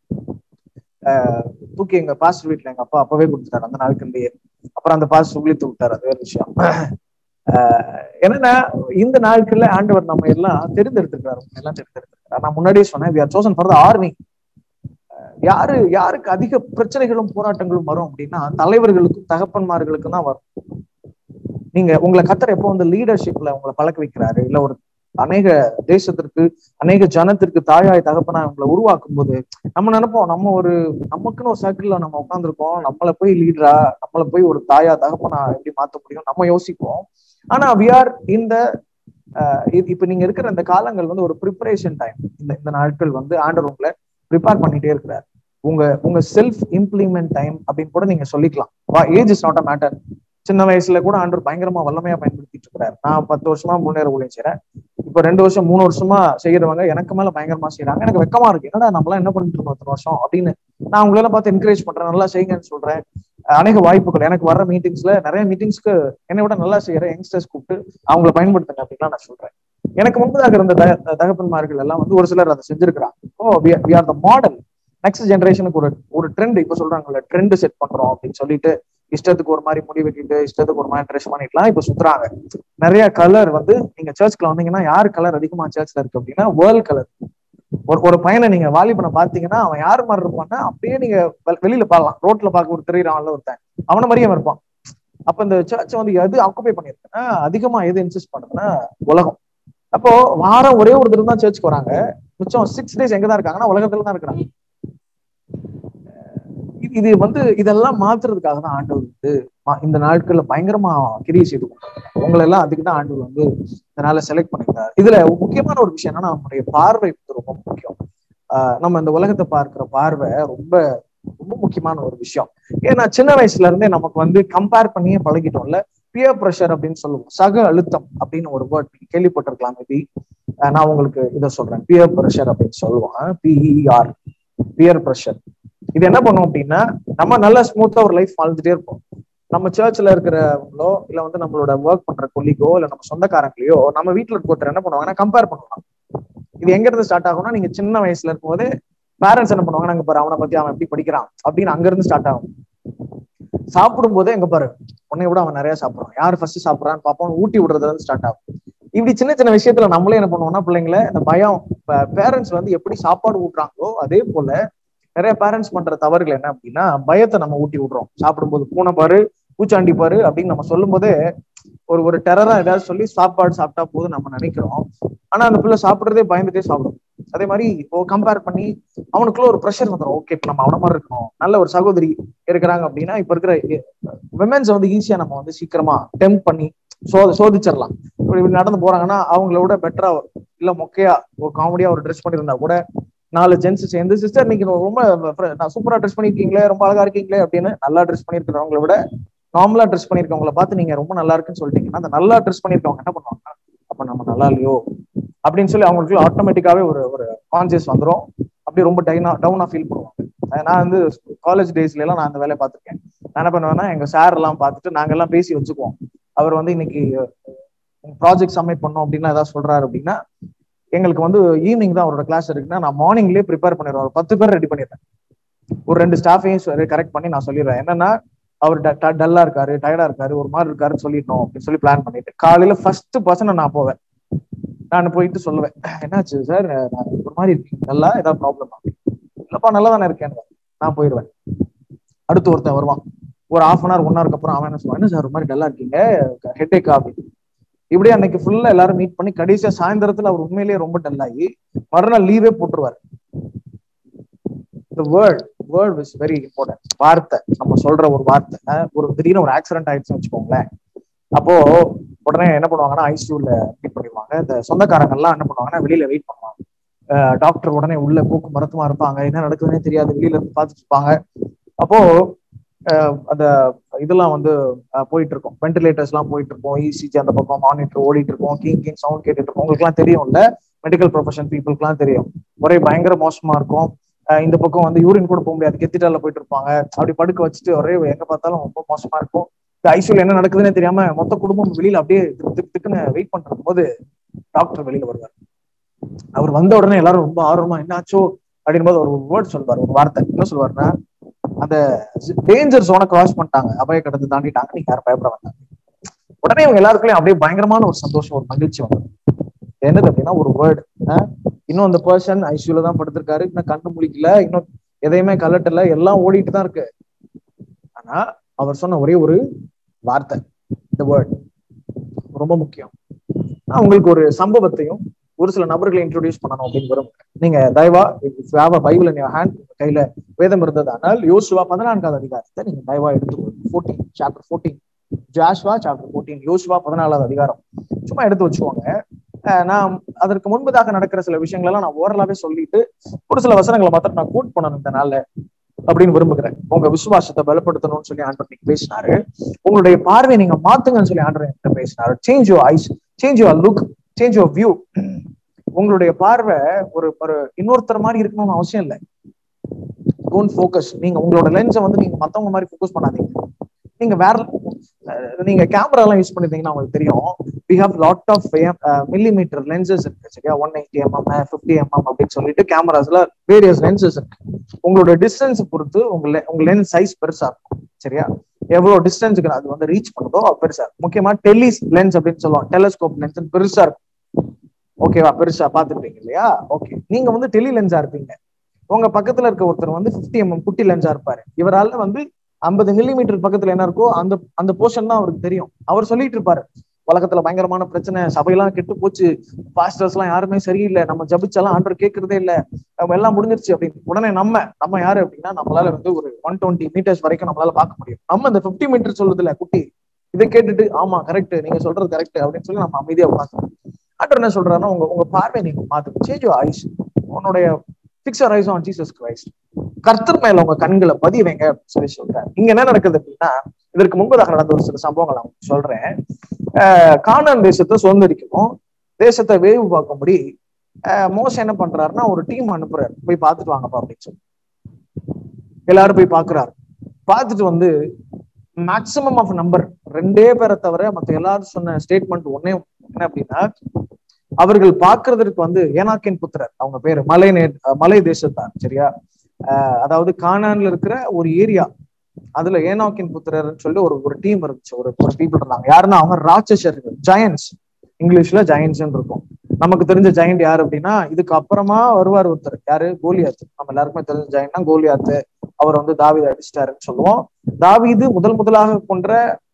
S1: தூக்கி எங்க பாஸ்டர் வீட்டுல எங்க அப்பா அப்பவே கொடுத்துட்டாரு அந்த நாட்கள்லயே அப்புறம் அந்த பாஸ்டர் உளித்து விட்டாரு அது வேற விஷயம் என்னன்னா இந்த நாட்கள்ல ஆண்டவர் நம்ம எல்லாம் தெரிந்தெடுத்திருக்காரு எல்லாம் தெரிந்தெடுத்திருக்காரு நான் முன்னாடியே சொன்னேன் we are chosen for the army யாரு யாருக்கு அதிக பிரச்சனைகளும் போராட்டங்களும் வரும் அப்படின்னா தலைவர்களுக்கும் தகப்பன்மார்களுக்கும் தான் வரும் நீங்க உங்களை கத்தர் எப்போ வந்து லீடர்ஷிப்ல உங்களை பழக்க வைக்கிறாரு இல்ல ஒரு அநேக தேசத்திற்கு அநேக ஜனத்திற்கு தாயாய் தகப்பனா உங்களை உருவாக்கும் போது நம்ம நினைப்போம் நம்ம ஒரு நமக்குன்னு ஒரு சர்க்கிள்ல நம்ம உட்காந்துருக்கோம் நம்மள போய் லீடரா நம்மள போய் ஒரு தாயா தகப்பனா எப்படி மாத்த முடியும் நம்ம யோசிப்போம் ஆனா வி ஆர் இந்த இப்ப நீங்க இருக்கிற இந்த காலங்கள் வந்து ஒரு ப்ரிப்பரேஷன் டைம் இந்த இந்த நாட்கள் வந்து ஆண்டர் உங்களை ப்ரிப்பேர் பண்ணிட்டே இருக்கிறார் உங்க உங்க செல்ஃப் இம்ப்ளிமெண்ட் டைம் அப்படின்னு கூட நீங்க சொல்லிக்கலாம் age is not a matter சின்ன வயசுல கூட ஆண்டர் பயங்கரமா வல்லமையா பயன்படுத்திட்டு இருக்கிறார் நான் பத்து வருஷமா முன்னேற ஊழியம் செய்யறேன் இப்ப ரெண்டு வருஷம் மூணு வருஷமா செய்யறவங்க எனக்கு மேல பயங்கரமா செய்யறாங்க எனக்கு வெக்கமா இருக்கு என்னடா நம்மளாம் என்ன பண்ணிட்டு இருக்கோம் பத்து வருஷம் அப்படின்னு நான் உங்களெல்லாம் பார்த்து என்கரேஜ் பண்றேன் நல்லா செய்யுங்கன்னு சொல்றேன் அநேக வாய்ப்புகள் எனக்கு வர மீட்டிங்ஸ்ல நிறைய மீட்டிங்ஸ்க்கு என்னை விட நல்லா செய்யற யங்ஸ்டர்ஸ் கூப்பிட்டு அவங்கள பயன்படுத்துங்க அப்படின்லாம் நான் சொல்றேன் எனக்கு முன்பதாக இருந்த தகப்பன்மார்கள் எல்லாம் வந்து ஒரு சிலர் அதை செஞ்சிருக்கிறாங்க oh we are the model next ஜென்ரேஷனுக்கு ஒரு ஒரு ட்ரெண்ட் இப்ப சொல்றாங்கல்ல ட்ரெண்ட் செட் பண்றோம் அப்படின்னு சொல்லிட்டு இஷ்டத்துக்கு ஒரு மாதிரி முடி வெட்டிட்டு இஷ்டத்துக்கு ஒரு மாதிரி ட்ரெஸ் பண்ணிட்டுலாம் இப்ப சுத்துறாங்க நிறைய கலர் வந்து நீங்க சர்ச்ல வந்தீங்கன்னா யார் கலர் அதிகமா சர்ச்ல இருக்கு அப்படின்னா வேர்ல்ட் கலர் ஒரு ஒரு பையனை நீங்க வாலிபனை பாத்தீங்கன்னா அவன் யார் மாதிரி இருப்பான்னா அப்படியே நீங்க வெ- வெளியில பார்க்கலாம் ரோட்ல பார்க்க ஒரு தெரியுறான்ல ஒருத்தன் அவன மாதிரியே அவன் இருப்பான் அப்ப இந்த சர்ச் வந்து எது ஆக்குபை பண்ணிருக்குன்னா அதிகமா எது இன்சிஸ்ட் பண்ணுதுன்னா உலகம் அப்போ வாரம் ஒரே ஒரு தடவை தான் சர்ச்சுக்கு வராங்க மிச்சம் சிக்ஸ் டேஸ் எங்க தான் இருக்காங்கன்னா உலகத்துல தான் இருக்கிறாங்க இது- இது வந்து இதெல்லாம் மாத்துறதுக்காக தான் ஆண்டவர் வந்து மா- இந்த நாட்கள்ல பயங்கரமா கிரியை செய்து கொண்டிருக்கிறார். உங்களை எல்லாம் அதுக்கு தான் ஆண்டவர் வந்து இதனால செலக்ட் பண்ணியிருந்தார் இதுல முக்கியமான ஒரு விஷயம் என்னன்னா நம்முடைய பார்வை வந்து ரொம்ப முக்கியம் ஆஹ் நம்ம இந்த உலகத்தை பார்க்கிற பார்வை ரொம்ப ரொம்ப முக்கியமான ஒரு விஷயம் ஏன்னா சின்ன வயசுல இருந்தே நமக்கு வந்து கம்பேர் பண்ணியே பழகிட்டோம்ல பியர் ப்ரெஷர் அப்படின்னு சொல்லுவோம் சக அழுத்தம் அப்படின்னு ஒரு வேர்ட் நீங்க கேள்விப்பட்டிருக்கலாம் மேபி நான் உங்களுக்கு இதை சொல்றேன் பியர் ப்ரெஷர் அப்படின்னு சொல்லுவாங்க பிஇஆர் பியர் ப்ரெஷர் இது என்ன பண்ணும் அப்படின்னா நம்ம நல்லா ஸ்மூத்தா ஒரு லைஃப் வாழ்ந்துட்டே இருப்போம் நம்ம சர்ச்ல இருக்கிறவங்களோ இல்ல வந்து நம்மளோட ஒர்க் பண்ற கொல்லிக்கோ இல்ல நம்ம சொந்தக்காரங்களையோ நம்ம வீட்டுல இருக்க ஒருத்தர் என்ன பண்ணுவாங்கன்னா கம்பேர் பண்ணுவாங்க இது எங்க இருந்து ஸ்டார்ட் ஆகும்னா நீங்க சின்ன வயசுல இருக்கும்போது பேரண்ட்ஸ் என்ன பண்ணுவாங்க நாங்க பாரு அவனை பத்தி அவன் எப்படி படிக்கிறான் அப்படின்னு அங்க இருந்து ஸ்டார்ட் ஆகும் சாப்பிடும் போதே எங்க பாரு உன்னை விட அவன் நிறைய சாப்பிடுறான் யார் ஃபர்ஸ்ட் சாப்பிடுறான்னு பார்ப்போம் ஊட்டி விடுறதுல இருந்து ஸ்டார்ட் ஆகும் இப்படி சின்ன சின்ன விஷயத்துல நம்மளே என்ன பண்ணுவோம்னா பிள்ளைங்களை இந்த பயம் பேரண்ட்ஸ் வந்து எப்படி சாப்பாடு ஊட்டுறாங்களோ அதே போல நிறைய பேரண்ட்ஸ் பண்ற தவறுகள் என்ன அப்படின்னா பயத்தை நம்ம ஊட்டி விடுறோம் சாப்பிடும்போது பூனை பாரு பூச்சாண்டி பாரு அப்படின்னு நம்ம சொல்லும் போதே ஒரு ஒரு டெரரா ஏதாவது சொல்லி சாப்பாடு சாப்பிட்டா போதும் நம்ம நினைக்கிறோம் ஆனா அந்த பிள்ளை சாப்பிடுறதே பயந்துட்டே சாப்பிடும் அதே மாதிரி இப்போ கம்பேர் பண்ணி அவனுக்குள்ள ஒரு ப்ரெஷர் வந்துடும் ஓகே இப்ப நம்ம அவன மாதிரி இருக்கணும் நல்ல ஒரு சகோதரி இருக்கிறாங்க அப்படின்னா இப்ப இருக்கிற விமென்ஸ் வந்து ஈஸியா நம்ம வந்து சீக்கிரமா டெம்ப் பண்ணி சோத சோதிச்சிடலாம் இப்படி இப்படி நடந்து போறாங்கன்னா அவங்கள விட பெட்டரா இல்ல மொக்கையா ஒரு காமெடியா ஒரு ட்ரெஸ் பண்ணியிருந்தா கூட நாலு ஜென்ஸ் சேர்ந்து சிஸ்டர் நீங்க ரொம்ப fr- நான் சூப்பரா ட்ரெஸ் பண்ணிருக்கீங்களே ரொம்ப அழகா இருக்கீங்களே அப்படின்னு நல்லா ட்ரெஸ் பண்ணிருக்கிறவங்கள விட நார்மலா ட்ரெஸ் பண்ணிருக்கவங்கள பார்த்து நீங்க ரொம்ப நல்லா இருக்குன்னு சொல்லிட்டீங்கன்னா அந்த நல்லா ட்ரெஸ் பண்ணிருக்கவங்க என்ன பண்ணுவாங்க அப்ப நம்ம நல்லா இல்லையோ அப்படின்னு சொல்லி அவங்களுக்குள்ள ஆட்டோமேட்டிக்காவே ஒரு ஒரு கான்சியஸ் வந்துரும் அப்படியே ரொம்ப டைனா டவுனா ஃபீல் பண்ணுவாங்க அஹ் நான் வந்து காலேஜ் டேஸ்ல எல்லாம் நான் அந்த வேலையை பார்த்திருக்கேன் நான் என்ன பண்ணுவேன்னா எங்க சார் எல்லாம் பார்த்துட்டு நாங்க எல்லாம் பேசி வச்சுக்குவோம் அவர் வந்து இன்னைக்கு ப்ராஜெக்ட் சப்மிட் பண்ணோம் அப்படின்னா ஏதாவது சொல்றாரு அப்படின்னா எங்களுக்கு வந்து ஈவினிங் தான் அவரோட கிளாஸ் இருக்குன்னா நான் மார்னிங்லேயே ப்ரிப்பேர் பண்ணிடுவேன் ஒரு பத்து பேர் ரெடி பண்ணிடுறேன் ஒரு ரெண்டு ஸ்டாஃபையும் கரெக்ட் பண்ணி நான் சொல்லிடுறேன் என்னன்னா அவர் டல்லா இருக்காரு டயர்டா இருக்காரு ஒரு மாதிரி இருக்காருன்னு சொல்லிடணும் அப்படின்னு சொல்லி பிளான் பண்ணிட்டு காலையில ஃபர்ஸ்ட் பர்சன் நான் போவேன் நான் போயிட்டு சொல்லுவேன் என்னாச்சு சார் நான் ஒரு மாதிரி இருக்கீங்க நல்லா ஏதாவது ப்ராப்ளமா இல்லப்பா நல்லா தானே இருக்கேன் நான் போயிடுவேன் அடுத்து ஒருத்தன் வருவான் ஒரு ஹாஃப் அன் ஹவர் ஒன் ஹவருக்கு அப்புறம் அவன் என்ன சொல்லுவான் என்ன சார் ஒரு மாதிரி டல்லா இருக்கீங்க ஹெட்டேக்கா அப்படின்னு இப்படியே அன்னைக்கு ஃபுல்லா எல்லாரும் மீட் பண்ணி கடைசியா சாயந்தரத்துல அவர் உண்மையிலேயே ரொம்ப டல் ஆகி மறுநாள் லீவே போட்டுருவாரு word word is very important வார்த்தை நம்ம சொல்ற ஒரு வார்த்தை அஹ் ஒரு திடீர்னு ஒரு ஆக்சிடென்ட் ஆயிடுச்சுன்னு வச்சுக்கோங்களேன் அப்போ உடனே என்ன பண்ணுவாங்கன்னா ஐசியூல மீட் பண்ணிடுவாங்க இந்த சொந்தக்காரங்க எல்லாம் என்ன பண்ணுவாங்கன்னா வெளியில வெயிட் பண்ணுவாங்க டாக்டர் உடனே உள்ள போக்கு மருத்துவமா இருப்பாங்க என்ன நடக்குதுன்னே தெரியாது வெளியில இருந்து பார்த்துட்டு இருப்பாங்க அப்போ அஹ் அந்த இதெல்லாம் வந்து அஹ் போயிட்டு இருக்கும் வென்டிலேட்டர்ஸ் எல்லாம் போயிட்டு இருக்கும் இசிஜி அந்த பக்கம் மானிட்டர் ஓடிட்டு இருக்கும் கிங் கிங் சவுண்ட் கேட்டுட்டு இருக்கும் உங்களுக்கு எல்லாம் தெரியும்ல மெடிக்கல் ப்ரொஃபஷன் பீப்புளுக்கு எல்லாம் தெரியும் ஒரே பயங்கர மோசமா இருக்கும் அஹ் இந்த பக்கம் வந்து யூரின் கூட போக முடியாது கெத்திட்டால போயிட்டு இருப்பாங்க அப்படி படுக்க வச்சுட்டு ஒரே எங்க பார்த்தாலும் ரொம்ப மோசமா இருக்கும் இந்த ஐசியூல என்ன நடக்குதுன்னே தெரியாம மொத்த குடும்பம் வெளியில அப்படியே திக்கு திக்கு திக்குன்னு வெயிட் பண்றது போது டாக்டர் வெளியில வருவார் அவர் வந்த உடனே எல்லாரும் ரொம்ப ஆர்வமா என்னாச்சோ அப்படின் போது ஒரு வேர்ட் சொல்வார் ஒரு வார்த்தை என்ன சொல்வாருன்னா அந்த டேஞ்சர் ஜோனை கிராஸ் பண்ணிட்டாங்க அபாய கடந்து தாண்டிட்டாங்க நீங்க யாரும் பயப்பட வேண்டாம் உடனே இவங்க எல்லாருக்குள்ளயும் அப்படியே பயங்கரமான ஒரு சந்தோஷம் ஒரு மகிழ்ச்சி வந்தது என்னது அப்படின்னா ஒரு வேர்டு இன்னும் அந்த பர்சன் ஐசியூல தான் படுத்திருக்காரு இன்னும் கண்ணு முழிக்கல இன்னும் எதையுமே கலட்டல எல்லாம் ஓடிட்டு தான் இருக்கு ஆனா அவர் சொன்ன ஒரே ஒரு வார்த்தை இந்த வேர்ட் ரொம்ப முக்கியம் நான் உங்களுக்கு ஒரு சம்பவத்தையும் ஒரு சில நபர்களை இன்ட்ரோடியூஸ் பண்ணணும் அப்படின்னு விரும்புறேன் நீங்க தயவா பைபிள் ஹேண்ட் கையில வேதம் இருந்தது ஆனால் யோசுவா பதினான்காவது அதிகாரத்தை நீங்க தயவா எடுத்துக்கொள்ளுங்க fourteen chapter fourteen Joshua chapter fourteen யோசுவா பதினாலாவது அதிகாரம் சும்மா எடுத்து வச்சுக்கோங்க நான் அதற்கு முன்பதாக நடக்கிற சில விஷயங்கள் எல்லாம் நான் ஓரலாவே சொல்லிட்டு ஒரு சில வசனங்களை மாத்திரம் நான் கோட் பண்ணணும் இந்த நாள்ல அப்படின்னு விரும்புகிறேன் உங்க விசுவாசத்தை பலப்படுத்தணும்னு சொல்லி ஆண்டவர் நீங்க பேசினாரு உங்களுடைய பார்வையை நீங்க மாத்துங்கன்னு சொல்லி ஆண்டவர் என்கிட்ட பேசினாரு change your eyes change your look change your view உங்களுடைய பார்வை ஒரு ஒரு இன்னொருத்தர் மாதிரி இருக்கணும்னு அவசியம் இல்லை டோன்ட் ஃபோக்கஸ் நீங்க உங்களோட லென்ஸை வந்து நீங்க மத்தவங்க மாதிரி ஃபோக்கஸ் பண்ணாதீங்க நீங்க வேற நீங்க கேமரா எல்லாம் யூஸ் பண்ணிருந்தீங்கன்னா உங்களுக்கு தெரியும் we have lot of millimetre lenses இருக்கு சரியா one eighty mm fifty mm அப்படின்னு சொல்லிட்டு கேமராஸ்ல வேரியஸ் லென்சஸ் இருக்கு உங்களோட டிஸ்டன்ஸ் பொறுத்து உங்க le- உங்க லென்ஸ் சைஸ் பெருசா இருக்கும் சரியா எவ்வளவு டிஸ்டன்ஸுக்கு அது வந்து ரீச் பண்ணுதோ அது பெருசா இருக்கும் முக்கியமா டெலி லென்ஸ் அப்படின்னு சொல்லுவோம் டெலஸ்கோப் லென்ஸ் பெருசா இருக்கும் ஓகேவா பெருசா பாத்துருப்பீங்க இல்லையா ஓகே நீங்க வந்து டெலி லென்ஸா இருப்பீங்க உங்க பக்கத்துல இருக்க ஒருத்தர் வந்து 50 எம்எம் குட்டி லென்ஸா இருப்பாரு இவரால வந்து 50 மில்லிமீட்டர் பக்கத்துல என்ன இருக்கோ அந்த அந்த போர்ஷன் தான் அவருக்கு தெரியும் அவர் சொல்லிட்டு இருப்பாரு உலகத்துல பயங்கரமான பிரச்சனை சபையெல்லாம் கெட்டு போச்சு பாஸ்டர்ஸ் எல்லாம் யாருமே சரியில்லை நம்ம ஜபிச்செல்லாம் ஆண்டர் கேட்கறதே இல்ல நம்ம எல்லாம் முடிஞ்சிருச்சு அப்படின்னு உடனே நம்ம நம்ம யாரு அப்படின்னா நம்மளால வந்து ஒரு ஒன் டுவெண்ட்டி மீட்டர்ஸ் வரைக்கும் நம்மளால பார்க்க முடியும் நம்ம இந்த 50 மீட்டர் சொல்றது இல்ல குட்டி இதை கேட்டுட்டு ஆமா கரெக்ட் நீங்க சொல்றது கரெக்ட் அப்படின்னு சொல்லி நம்ம அமைதியா பார்க்கணும் ஆண்டர் என்ன சொல்றாருன்னா உங்க உங்க பார்வை நீங்க மாத்து சேஞ்ச் ஐஸ் உன்னுடைய fix eyes on Jesus Christ கர்த்தர் மேல உங்க கண்களை பதிய வைங்க அப்படின்னு சொல்லி சொல்றாரு இங்க என்ன நடக்குது அப்படின்னா இதற்கு முன்பதாக நடந்த ஒரு சில சம்பவங்கள் நான் உங்களுக்கு சொல்றேன் ஆஹ் கானான் தேசத்தை சுதந்திரிக்கணும் தேசத்தை வேவு பார்க்கும்படி ஆஹ் மோசம் என்ன பண்றாருன்னா ஒரு டீம் அனுப்புறாரு போய் பார்த்துட்டு வாங்கப்பா அப்படின்னு சொல்லி எல்லாரும் போய் பாக்குறாரு பார்த்துட்டு வந்து மேக்சிமம் ஆஃப் நம்பர் ரெண்டே பேரை தவிர மத்த எல்லாரும் சொன்ன ஸ்டேட்மெண்ட் ஒன்னே என்ன அப்படின்னா அவர்கள் பார்க்கிறதுக்கு வந்து ஏனாக்கின் புத்திரர் அவங்க பேரு மலை நே மலை தேசத்தார் சரியா ஆஹ் அதாவது கானான்ல இருக்கிற ஒரு ஏரியா அதுல ஏனாக்கின் புத்திரர்னு சொல்லி ஒரு ஒரு டீம் இருந்துச்சு ஒரு ஒரு பீப்புள் இருந்தாங்க யாருன்னா அவங்க ராட்சசர்கள் ஜெயன்ஸ் இங்கிலீஷ்ல ஜெயன்ஸ் இருக்கும் நமக்கு தெரிஞ்ச ஜெயண்ட் யாரு அப்படின்னா இதுக்கு அப்புறமா வருவார் ஒருத்தர் யாரு கோலியாத்து நம்ம எல்லாருக்குமே தெரிஞ்ச ஜெயண்ட்னா கோலியாத்து அவர் வந்து தாவீது அடிச்சிட்டாருன்னு சொல்லுவோம் தாவீது முதல் முதலாக கொன்ற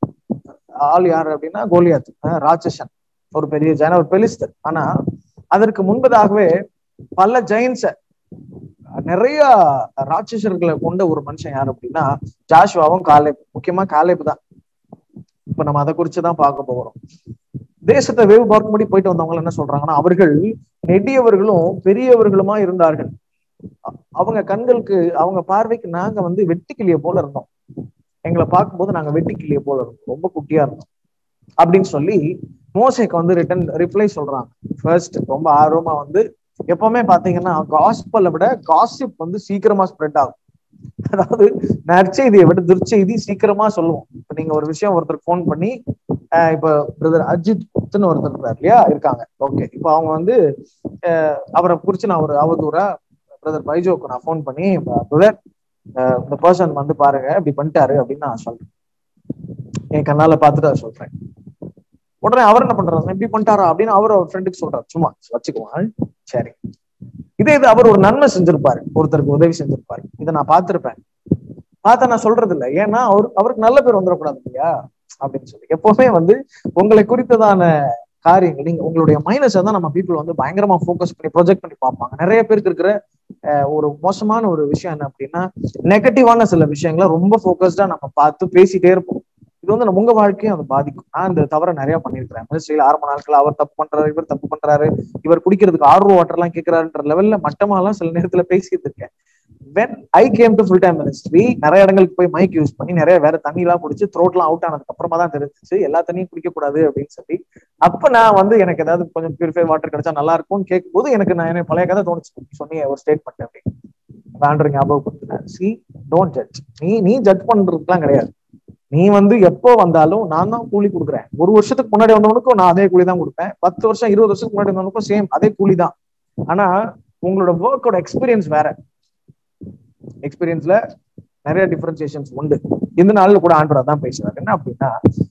S1: ஆள் யாரு அப்படின்னா கோலியாத்து அஹ் ராட்சசன் ஒரு பெரிய ஜெயன் ஒரு பெலிஸ்தர் ஆனா அதற்கு முன்பதாகவே பல ஜெயின்ஸ நிறைய ராட்சசர்களை கொண்ட ஒரு மனுஷன் யார் அப்படின்னா ஜாஷ்வாவும் காலேப் முக்கியமா காலேப் தான் இப்ப நம்ம அதை குறிச்சுதான் பார்க்க போகிறோம் தேசத்தை வேவு பார்க்கும்படி போயிட்டு வந்தவங்க என்ன சொல்றாங்கன்னா அவர்கள் நெடியவர்களும் பெரியவர்களுமா இருந்தார்கள் அ- அவங்க கண்களுக்கு அவங்க பார்வைக்கு நாங்க வந்து வெட்டுக்கிளிய போல இருந்தோம் எங்களை பார்க்கும்போது நாங்க வெட்டுக்கிளிய போல இருந்தோம் ரொம்ப குட்டியா இருந்தோம் அப்படின்னு சொல்லி மோசைக்கு வந்து ரிட்டன் ரிப்ளை சொல்றாங்க ஃபர்ஸ்ட் ரொம்ப ஆர்வமா வந்து எப்பவுமே பாத்தீங்கன்னா காஸ்பலை விட காசிப் வந்து சீக்கிரமா ஸ்ப்ரெட் ஆகும் அதாவது நற்செய்தியை விட துர்ச்செய்தி சீக்கிரமா சொல்லுவோம் இப்ப நீங்க ஒரு விஷயம் ஒருத்தருக்கு ஃபோன் பண்ணி ஆஹ் இப்ப பிரதர் அஜித்னு ஒருத்தர் இருக்காரு இல்லையா இருக்காங்க ஓகே இப்போ அவங்க வந்து ஆஹ் அவரை குறிச்சு நான் ஒரு அவதூறா பிரதர் பைஜோக்கு நான் ஃபோன் பண்ணி பிரதர் இந்த பர்சன் வந்து பாருங்க இப்படி பண்ணிட்டாரு அப்படின்னு நான் சொல்றேன் என் கண்ணால பார்த்துட்டு அதை சொல்றேன் உடனே அவர் என்ன பண்றாரு இப்படி பண்ணிட்டாரா அப்படின்னு அவர் அவர் ஃப்ரெண்டுக்கு சொல்றாரு சும்மா வச்சுக்குவான் சரி இதே இது அவர் ஒரு நன்மை செஞ்சிருப்பாரு ஒருத்தருக்கு உதவி செஞ்சிருப்பாரு இதை நான் பார்த்திருப்பேன் பார்த்தா நான் சொல்றது இல்லை ஏன்னா அவர் அவருக்கு நல்ல பேர் வந்துடக்கூடாது இல்லையா அப்படின்னு சொல்லி எப்பவுமே வந்து உங்களை குறித்ததான காரியங்கள் நீங்க உங்களுடைய மைனஸை தான் நம்ம பீப்புள் வந்து பயங்கரமா ஃபோக்கஸ் பண்ணி ப்ரொஜெக்ட் பண்ணி பார்ப்பாங்க நிறைய பேருக்கு இருக்கிற அஹ், ஒரு மோசமான ஒரு விஷயம் என்ன அப்படின்னா நெகட்டிவான சில விஷயங்களை ரொம்ப ஃபோக்கஸ்டா நம்ம பார்த்து பேசிட்டே இருப்போம் இது வந்து நம்ம உங்க வாழ்க்கையும் அது பாதிக்கும் நான் இந்த தவிர நிறைய பண்ணியிருக்கிறேன் மினிஸ்ட்ரியில ஆரம்ப நாட்கள் அவர் தப்பு பண்றாரு இவர் தப்பு பண்றாரு இவர் குடிக்கிறதுக்கு ஆர்வ வாட்டர் எல்லாம் கேட்கிறாருன்ற லெவல்ல மட்டமாலாம் சில நேரத்துல பேசிட்டு இருக்கேன் when I came to full time ministry நிறைய இடங்களுக்கு போய் மைக் யூஸ் பண்ணி நிறைய வேற தண்ணி எல்லாம் குடிச்சு த்ரோட்லாம் அவுட் ஆனதுக்கு அப்புறமா தான் தெரிஞ்சிச்சு எல்லா தண்ணியும் குடிக்க கூடாது அப்படின்னு சொல்லி அப்ப நான் வந்து எனக்கு ஏதாவது கொஞ்சம் பியூரிஃபை வாட்டர் கிடைச்சா நல்லா இருக்கும்னு கேட்கும்போது எனக்கு நான் எனக்கு பழைய கதை தோணுச்சு சொன்னீங்க ஒரு ஸ்டேட்மெண்ட் அப்படின்னு வேண்டர் ஞாபகப்படுத்தினேன் சி டோன்ட் ஜட்ஜ் நீ நீ ஜட்ஜ் பண்றதுக்குலாம் கிடையாது நீ வந்து எப்போ வந்தாலும் நான் தான் கூலி கொடுக்குறேன் ஒரு வருஷத்துக்கு முன்னாடி வந்தவனுக்கும் நான் அதே கூலி தான் கொடுப்பேன் பத்து வருஷம் இருபது வருஷத்துக்கு முன்னாடி வந்தவனுக்கும் சேம் அதே கூலி தான் ஆனா உங்களோட ஒர்க்கோட எக்ஸ்பீரியன்ஸ் வேற எக்ஸ்பீரியன்ஸ்ல நிறைய டிஃபரன்சியேஷன்ஸ் உண்டு இந்த நாள்ல கூட ஆண்டவர் தான் பேசுறாரு என்ன அப்படின்னா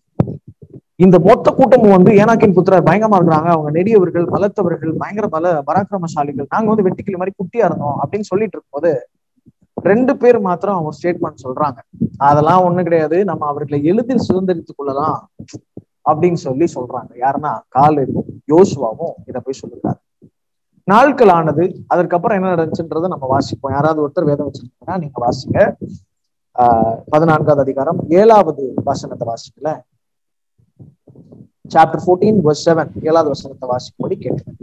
S1: இந்த மொத்த கூட்டமும் வந்து ஏனாக்கின் புத்திரர் பயங்கரமா இருக்கிறாங்க அவங்க நெடியவர்கள் பலத்தவர்கள் பயங்கர பல பராக்கிரமசாலிகள் நாங்க வந்து வெட்டிக்கிளி மாதிரி குட்டியா இருந்தோம் அப்படின்னு சொல்லிட்டு இருக்கும்போது ரெண்டு பேர் மாத்திரம் அவங்க ஸ்டேட்மெண்ட் சொல்றாங்க அதெல்லாம் ஒண்ணு கிடையாது நம்ம அவர்களை எளிதில் சுதந்திரித்துக் கொள்ளலாம் அப்படின்னு சொல்லி சொல்றாங்க யாருன்னா காலேபும் யோசுவாவும் இதை போய் சொல்லுகிறாரு நாட்கள் ஆனது அதற்கப்புறம் என்ன நடந்துச்சுன்றதை நம்ம வாசிப்போம் யாராவது ஒருத்தர் வேதம் வச்சிருக்கீங்கன்னா நீங்க வாசிங்க ஆஹ் பதினான்காவது அதிகாரம் ஏழாவது வசனத்தை வாசிக்கல சாப்டர் ஃபோர்டீன் வர்ஸ் செவன் ஏழாவது வசனத்தை வாசிக்கும்படி கேட்டேன்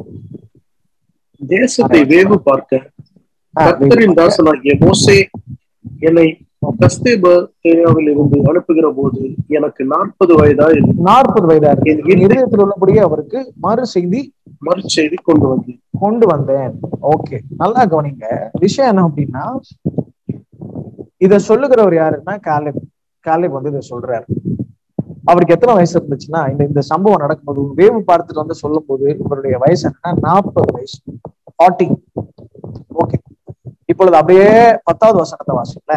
S2: தேசத்தை வேவு பார்க்க கர்த்தரின் தாசனாகிய மோசே என்னை கஸ்தேபேரியாவில் இருந்து அனுப்புகிற போது எனக்கு நாற்பது வயதா இருந்தது.
S1: நாற்பது வயதா இருக்கு
S2: என்
S1: என் இதயத்தில் உள்ளபடியே அவருக்கு மறு செய்தி
S2: மறுசெய்தி கொண்டு வந்தேன்
S1: கொண்டு வந்தேன் ஓகே நல்லா கவனிங்க விஷயம் என்ன அப்படின்னா இத சொல்லுகிறவர் யாருன்னா காலிப் காலிப் வந்து இதை சொல்றாரு அவருக்கு எத்தனை வயசு இருந்துச்சுன்னா இந்த இந்த சம்பவம் நடக்கும்போது ஒரு வேவு பார்த்துட்டு வந்து சொல்லும் போது இவருடைய வயசு என்னன்னா நாற்பது வயசு ஃபார்ட்டி ஓகே இப்பொழுது அப்படியே பத்தாவது வசனத்தை வாசிக்கல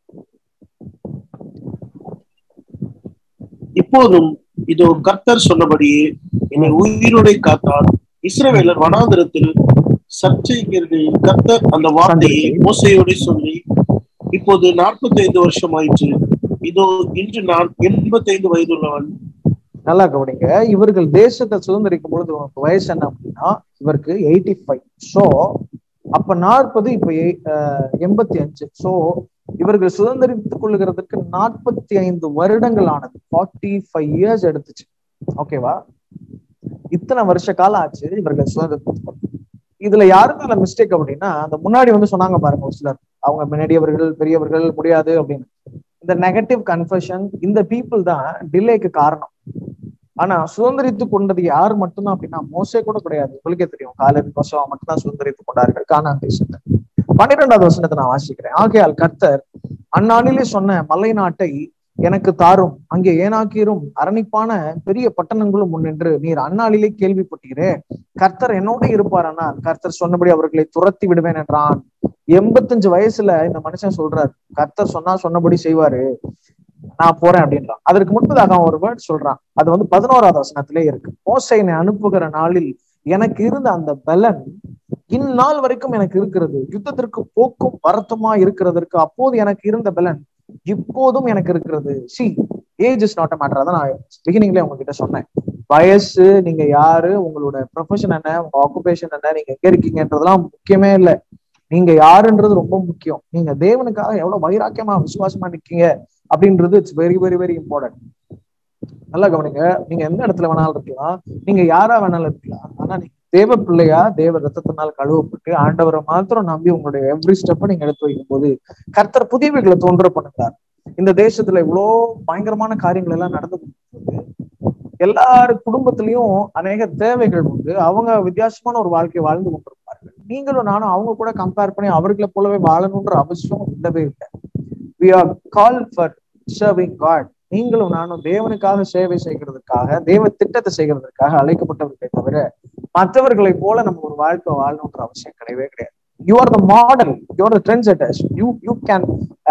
S2: இப்போதும் இதோ கர்த்தர் சொன்னபடியே என்னை உயிரோடை காத்தார் இஸ்ரவேலர் வனாந்திரத்தில் சர்ச்சைகளில் கர்த்தர் அந்த வார்த்தையை மோசையோட சொல்லி இப்போது நாற்பத்தி ஐந்து வருஷம் ஆயிற்று இதோ இன்று நான் எண்பத்தைந்து வயதுள்ளவன்
S1: நல்லா கவனிங்க இவர்கள் தேசத்தை சுதந்திரிக்கும் பொழுது உனக்கு வயசு என்ன அப்படின்னா இவருக்கு எயிட்டி ஃபைவ் ஸோ அப்ப நாற்பது இப்ப எண்பத்தி அஞ்சு ஸோ இவர்கள் சுதந்திரித்துக் கொள்ளுகிறதுக்கு நாற்பத்தி ஐந்து வருடங்கள் ஆனது ஃபார்ட்டி ஃபைவ் இயர்ஸ் எடுத்துச்சு ஓகேவா இத்தனை வருஷ காலம் ஆச்சு இவர்கள் சுதந்திரத்துக்கு கொண்டு. இதுல யாரு மேல மிஸ்டேக் அப்படின்னா அந்த முன்னாடி வந்து சொன்னாங்க பாருங்க ஒரு சிலர் அவங்க முன்னாடியவர்கள் பெரியவர்கள் முடியாது அப்படின்னு இந்த நெகட்டிவ் கன்ஃபஷன் இந்த பீப்புள் தான் டிலேக்கு காரணம் ஆனா சுதந்திரித்து கொண்டது யார் மட்டும்தான் அப்படின்னா மோசே கூட கிடையாது உங்களுக்கே தெரியும் காலின் கோசவா மட்டும்தான் சுதந்திரித்து கொண்டார்கள் கானான் தேசத்தை பன்னிரெண்டாவது வசனத்தை நான் வாசிக்கிறேன் ஆகையால் கர்த்தர் அந்நாளிலே சொன்ன மலை நாட்டை எனக்கு தாரும் அங்கே ஏனாக்கீரும் அரணிப்பான பெரிய பட்டணங்களும் முன்னின்று நீர் அந்நாளிலே கேள்விப்பட்டீரே கர்த்தர் என்னோட இருப்பாரானால் கர்த்தர் சொன்னபடி அவர்களை துரத்தி விடுவேன் என்றான் எண்பத்தஞ்சு வயசுல இந்த மனுஷன் சொல்றாரு கர்த்தர் சொன்னா சொன்னபடி செய்வாரு நான் போறேன் அப்படின்றான் அதற்கு முன்பதாக அவன் ஒரு வேர்ட் சொல்றான் அது வந்து பதினோராவது வசனத்திலே இருக்கு மோசைனை அனுப்புகிற நாளில் எனக்கு இருந்த அந்த பலன் இந்நாள் வரைக்கும் எனக்கு இருக்கிறது யுத்தத்திற்கு போக்கும் வரத்துமா இருக்கிறதற்கு அப்போது எனக்கு இருந்த பலன் இப்போதும் எனக்கு இருக்கிறது see age is not a matter அதான் நான் பிகினிங்ல உங்ககிட்ட சொன்னேன் வயசு நீங்க யாரு உங்களோட ப்ரொஃபஷன் என்ன உங்க ஆக்குபேஷன் என்ன நீங்க எங்க இருக்கீங்கன்றதெல்லாம் முக்கியமே இல்லை நீங்க யாருன்றது ரொம்ப முக்கியம் நீங்க தேவனுக்காக எவ்வளவு வைராக்கியமா விசுவாசமா நிக்கீங்க அப்படின்றது it's very very very important நல்லா கவனிங்க நீங்க எந்த இடத்துல வேணாலும் இருக்கலாம் நீங்க யாரா வேணாலும் இருக்கலாம் ஆனா நீங்க தேவ பிள்ளையா தேவ ரத்தத்தினால் கழுவப்பட்டு ஆண்டவரை மாத்திரம் நம்பி உங்களுடைய எவ்ரி ஸ்டெப்பை நீங்க எடுத்து வைக்கும் போது கர்த்தர் புதியவைகளை தோன்ற பண்ணுறார் இந்த தேசத்துல இவ்வளோ பயங்கரமான காரியங்கள் எல்லாம் நடந்து போது எல்லாரு குடும்பத்திலயும் அநேக தேவைகள் உண்டு அவங்க வித்தியாசமான ஒரு வாழ்க்கையை வாழ்ந்து கொண்டிருப்பார்கள் நீங்களும் நானும் அவங்க கூட கம்பேர் பண்ணி அவர்களை போலவே வாழணுன்ற அவசியம் இல்லவே இல்லை we are call for serving God நீங்களும் நானும் தேவனுக்காக சேவை செய்கிறதுக்காக தேவ திட்டத்தை செய்கிறதுக்காக அழைக்கப்பட்டவர்களை தவிர மற்றவர்களை போல நம்ம ஒரு வாழ்க்கை வாழணுன்ற அவசியம் கிடையவே கிடையாது you are the model you are the trend setters you you can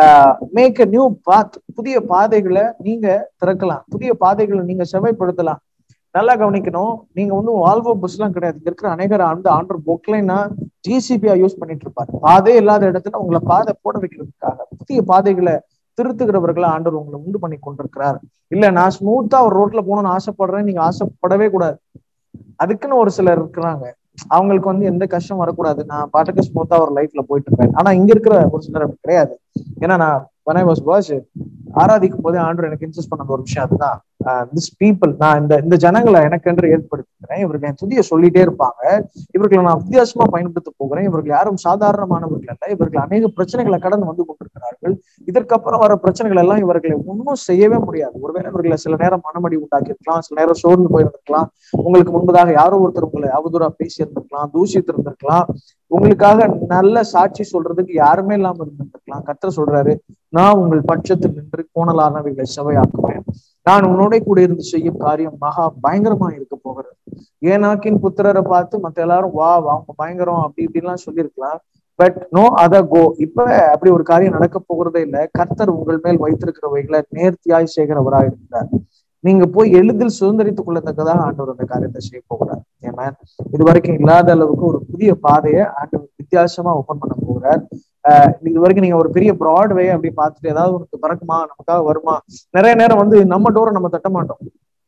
S1: make a new path புதிய பாதைகளை நீங்க திறக்கலாம் புதிய பாதைகளை நீங்க செவைப்படுத்தலாம் நல்லா கவனிக்கணும் நீங்க வந்து வால்வோ பஸ் எல்லாம் கிடையாது இங்க இருக்கிற அநேகர் அந்த ஆண்டர் பொக்லைனா ஜிசிபியா யூஸ் பண்ணிட்டு இருப்பாரு பாதே இல்லாத இடத்துல உங்களை பாதை போட வைக்கிறதுக்காக புதிய பாதைகளை திருத்துகிறவர்களை ஆண்டவர் உங்களை உண்டு பண்ணி கொண்டிருக்கிறார் இல்ல நான் ஸ்மூத்தா ஒரு ரோட்ல போகணும்னு ஆசைப்படுறேன் நீங்க ஆசைப்படவே கூடாது அதுக்குன்னு ஒரு சிலர் இருக்கிறாங்க அவங்களுக்கு வந்து எந்த கஷ்டம் வரக்கூடாது நான் பாட்டுக்கு ஸ்மூத்தா ஒரு லைஃப்ல போயிட்டு இருப்பேன் ஆனா இங்க இருக்கிற ஒரு சிலர் அப்படி கிடையாது ஏன்னா நான் வனை வாஸ் வாஸ் ஆராதிக்கும் போதே ஆண்டவர் எனக்கு இன்சஸ்ட் பண்ண ஒரு விஷயம் அதுதான் திஸ் பீப்புள் நான் இந்த இந்த ஜனங்களை எனக்கென்று ஏற்படுத்துகிறேன் இவர்கள் என் துதியை சொல்லிட்டே இருப்பாங்க இவர்களை நான் வித்தியாசமா பயன்படுத்த போகிறேன் இவர்கள் யாரும் சாதாரணமானவர்கள் அல்ல இவர்கள் அநேக பிரச்சனைகளை கடந்து வந்து கொண்டிருக்கிறார்கள் இதற்கப்புறம் வர பிரச்சனைகள் எல்லாம் இவர்களை ஒன்றும் செய்யவே முடியாது ஒருவேளை இவர்களை சில நேரம் மனமடி உண்டாக்கியிருக்கலாம் சில நேரம் சோர்ந்து போயிருந்திருக்கலாம் உங்களுக்கு முன்பதாக யாரோ ஒருத்தர் உங்களை அவதூறா பேசி இருந்திருக்கலாம் தூசித்து இருந்திருக்கலாம் உங்களுக்காக நல்ல சாட்சி சொல்றதுக்கு யாருமே இல்லாம இருந்திருக்கலாம் கத்திர சொல்றாரு நான் உங்கள் பட்சத்தில் நின்று கோணலானவைகளை செவையாக்குவேன் நான் உன்னோட கூட இருந்து செய்யும் காரியம் மகா பயங்கரமா இருக்க போகிறது ஏனாக்கின் புத்திரரை பார்த்து மத்த எல்லாரும் வா அவங்க பயங்கரம் அப்படி இப்படிலாம் சொல்லியிருக்கலாம் பட் நோ அத கோ இப்ப அப்படி ஒரு காரியம் நடக்க போகிறதே இல்லை கர்த்தர் உங்கள் மேல் வைத்திருக்கிறவைகளை நேர்த்தியாய் செய்கிறவராக இருக்கிறார் நீங்க போய் எளிதில் சுதந்திரித்துக் கொள்ளத்தக்கதாக ஆண்டவர் அந்த காரியத்தை செய்ய போகிறார் ஏன்னா இது வரைக்கும் இல்லாத அளவுக்கு ஒரு புதிய பாதையை ஆண்டவர் வித்தியாசமா ஓபன் பண்ண போகிறார் ஆஹ் இது வரைக்கும் நீங்க ஒரு பெரிய ப்ராட்வே அப்படி பார்த்துட்டு ஏதாவது உனக்கு பறக்குமா நமக்காக வருமா நிறைய நேரம் வந்து நம்ம டோரை நம்ம தட்ட மாட்டோம்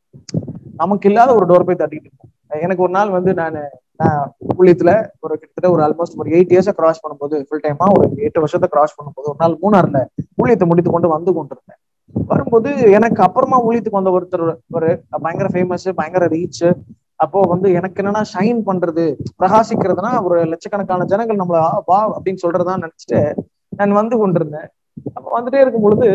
S1: நமக்கு இல்லாத ஒரு டோர் போய் தட்டிட்டு இருக்கோம் எனக்கு ஒரு நாள் வந்து நான் நான் ஊழியத்துல ஒரு கிட்டத்தட்ட ஒரு ஆல்மோஸ்ட் ஒரு எயிட் இயர்ஸை கிராஸ் பண்ணும்போது ஃபுல் டைமா ஒரு எட்டு வருஷத்தை கிராஸ் பண்ணும்போது ஒரு நாள் மூணாறுல ஊழியத்தை முடித்து கொண்டு வந்து கொண்டிருந்தேன் வரும்போது எனக்கு அப்புறமா ஊழியத்துக்கு வந்த ஒருத்தர் ஒரு பயங்கர ஃபேமஸ் பயங்கர ரீச் அப்போ வந்து எனக்கு என்னன்னா ஷைன் பண்றது பிரகாசிக்கிறதுனா ஒரு லட்சக்கணக்கான ஜனங்கள் நம்மள வா அப்படின்னு சொல்றதா நினைச்சிட்டு நான் வந்து கொண்டிருந்தேன் அப்ப வந்துட்டே இருக்கும் பொழுது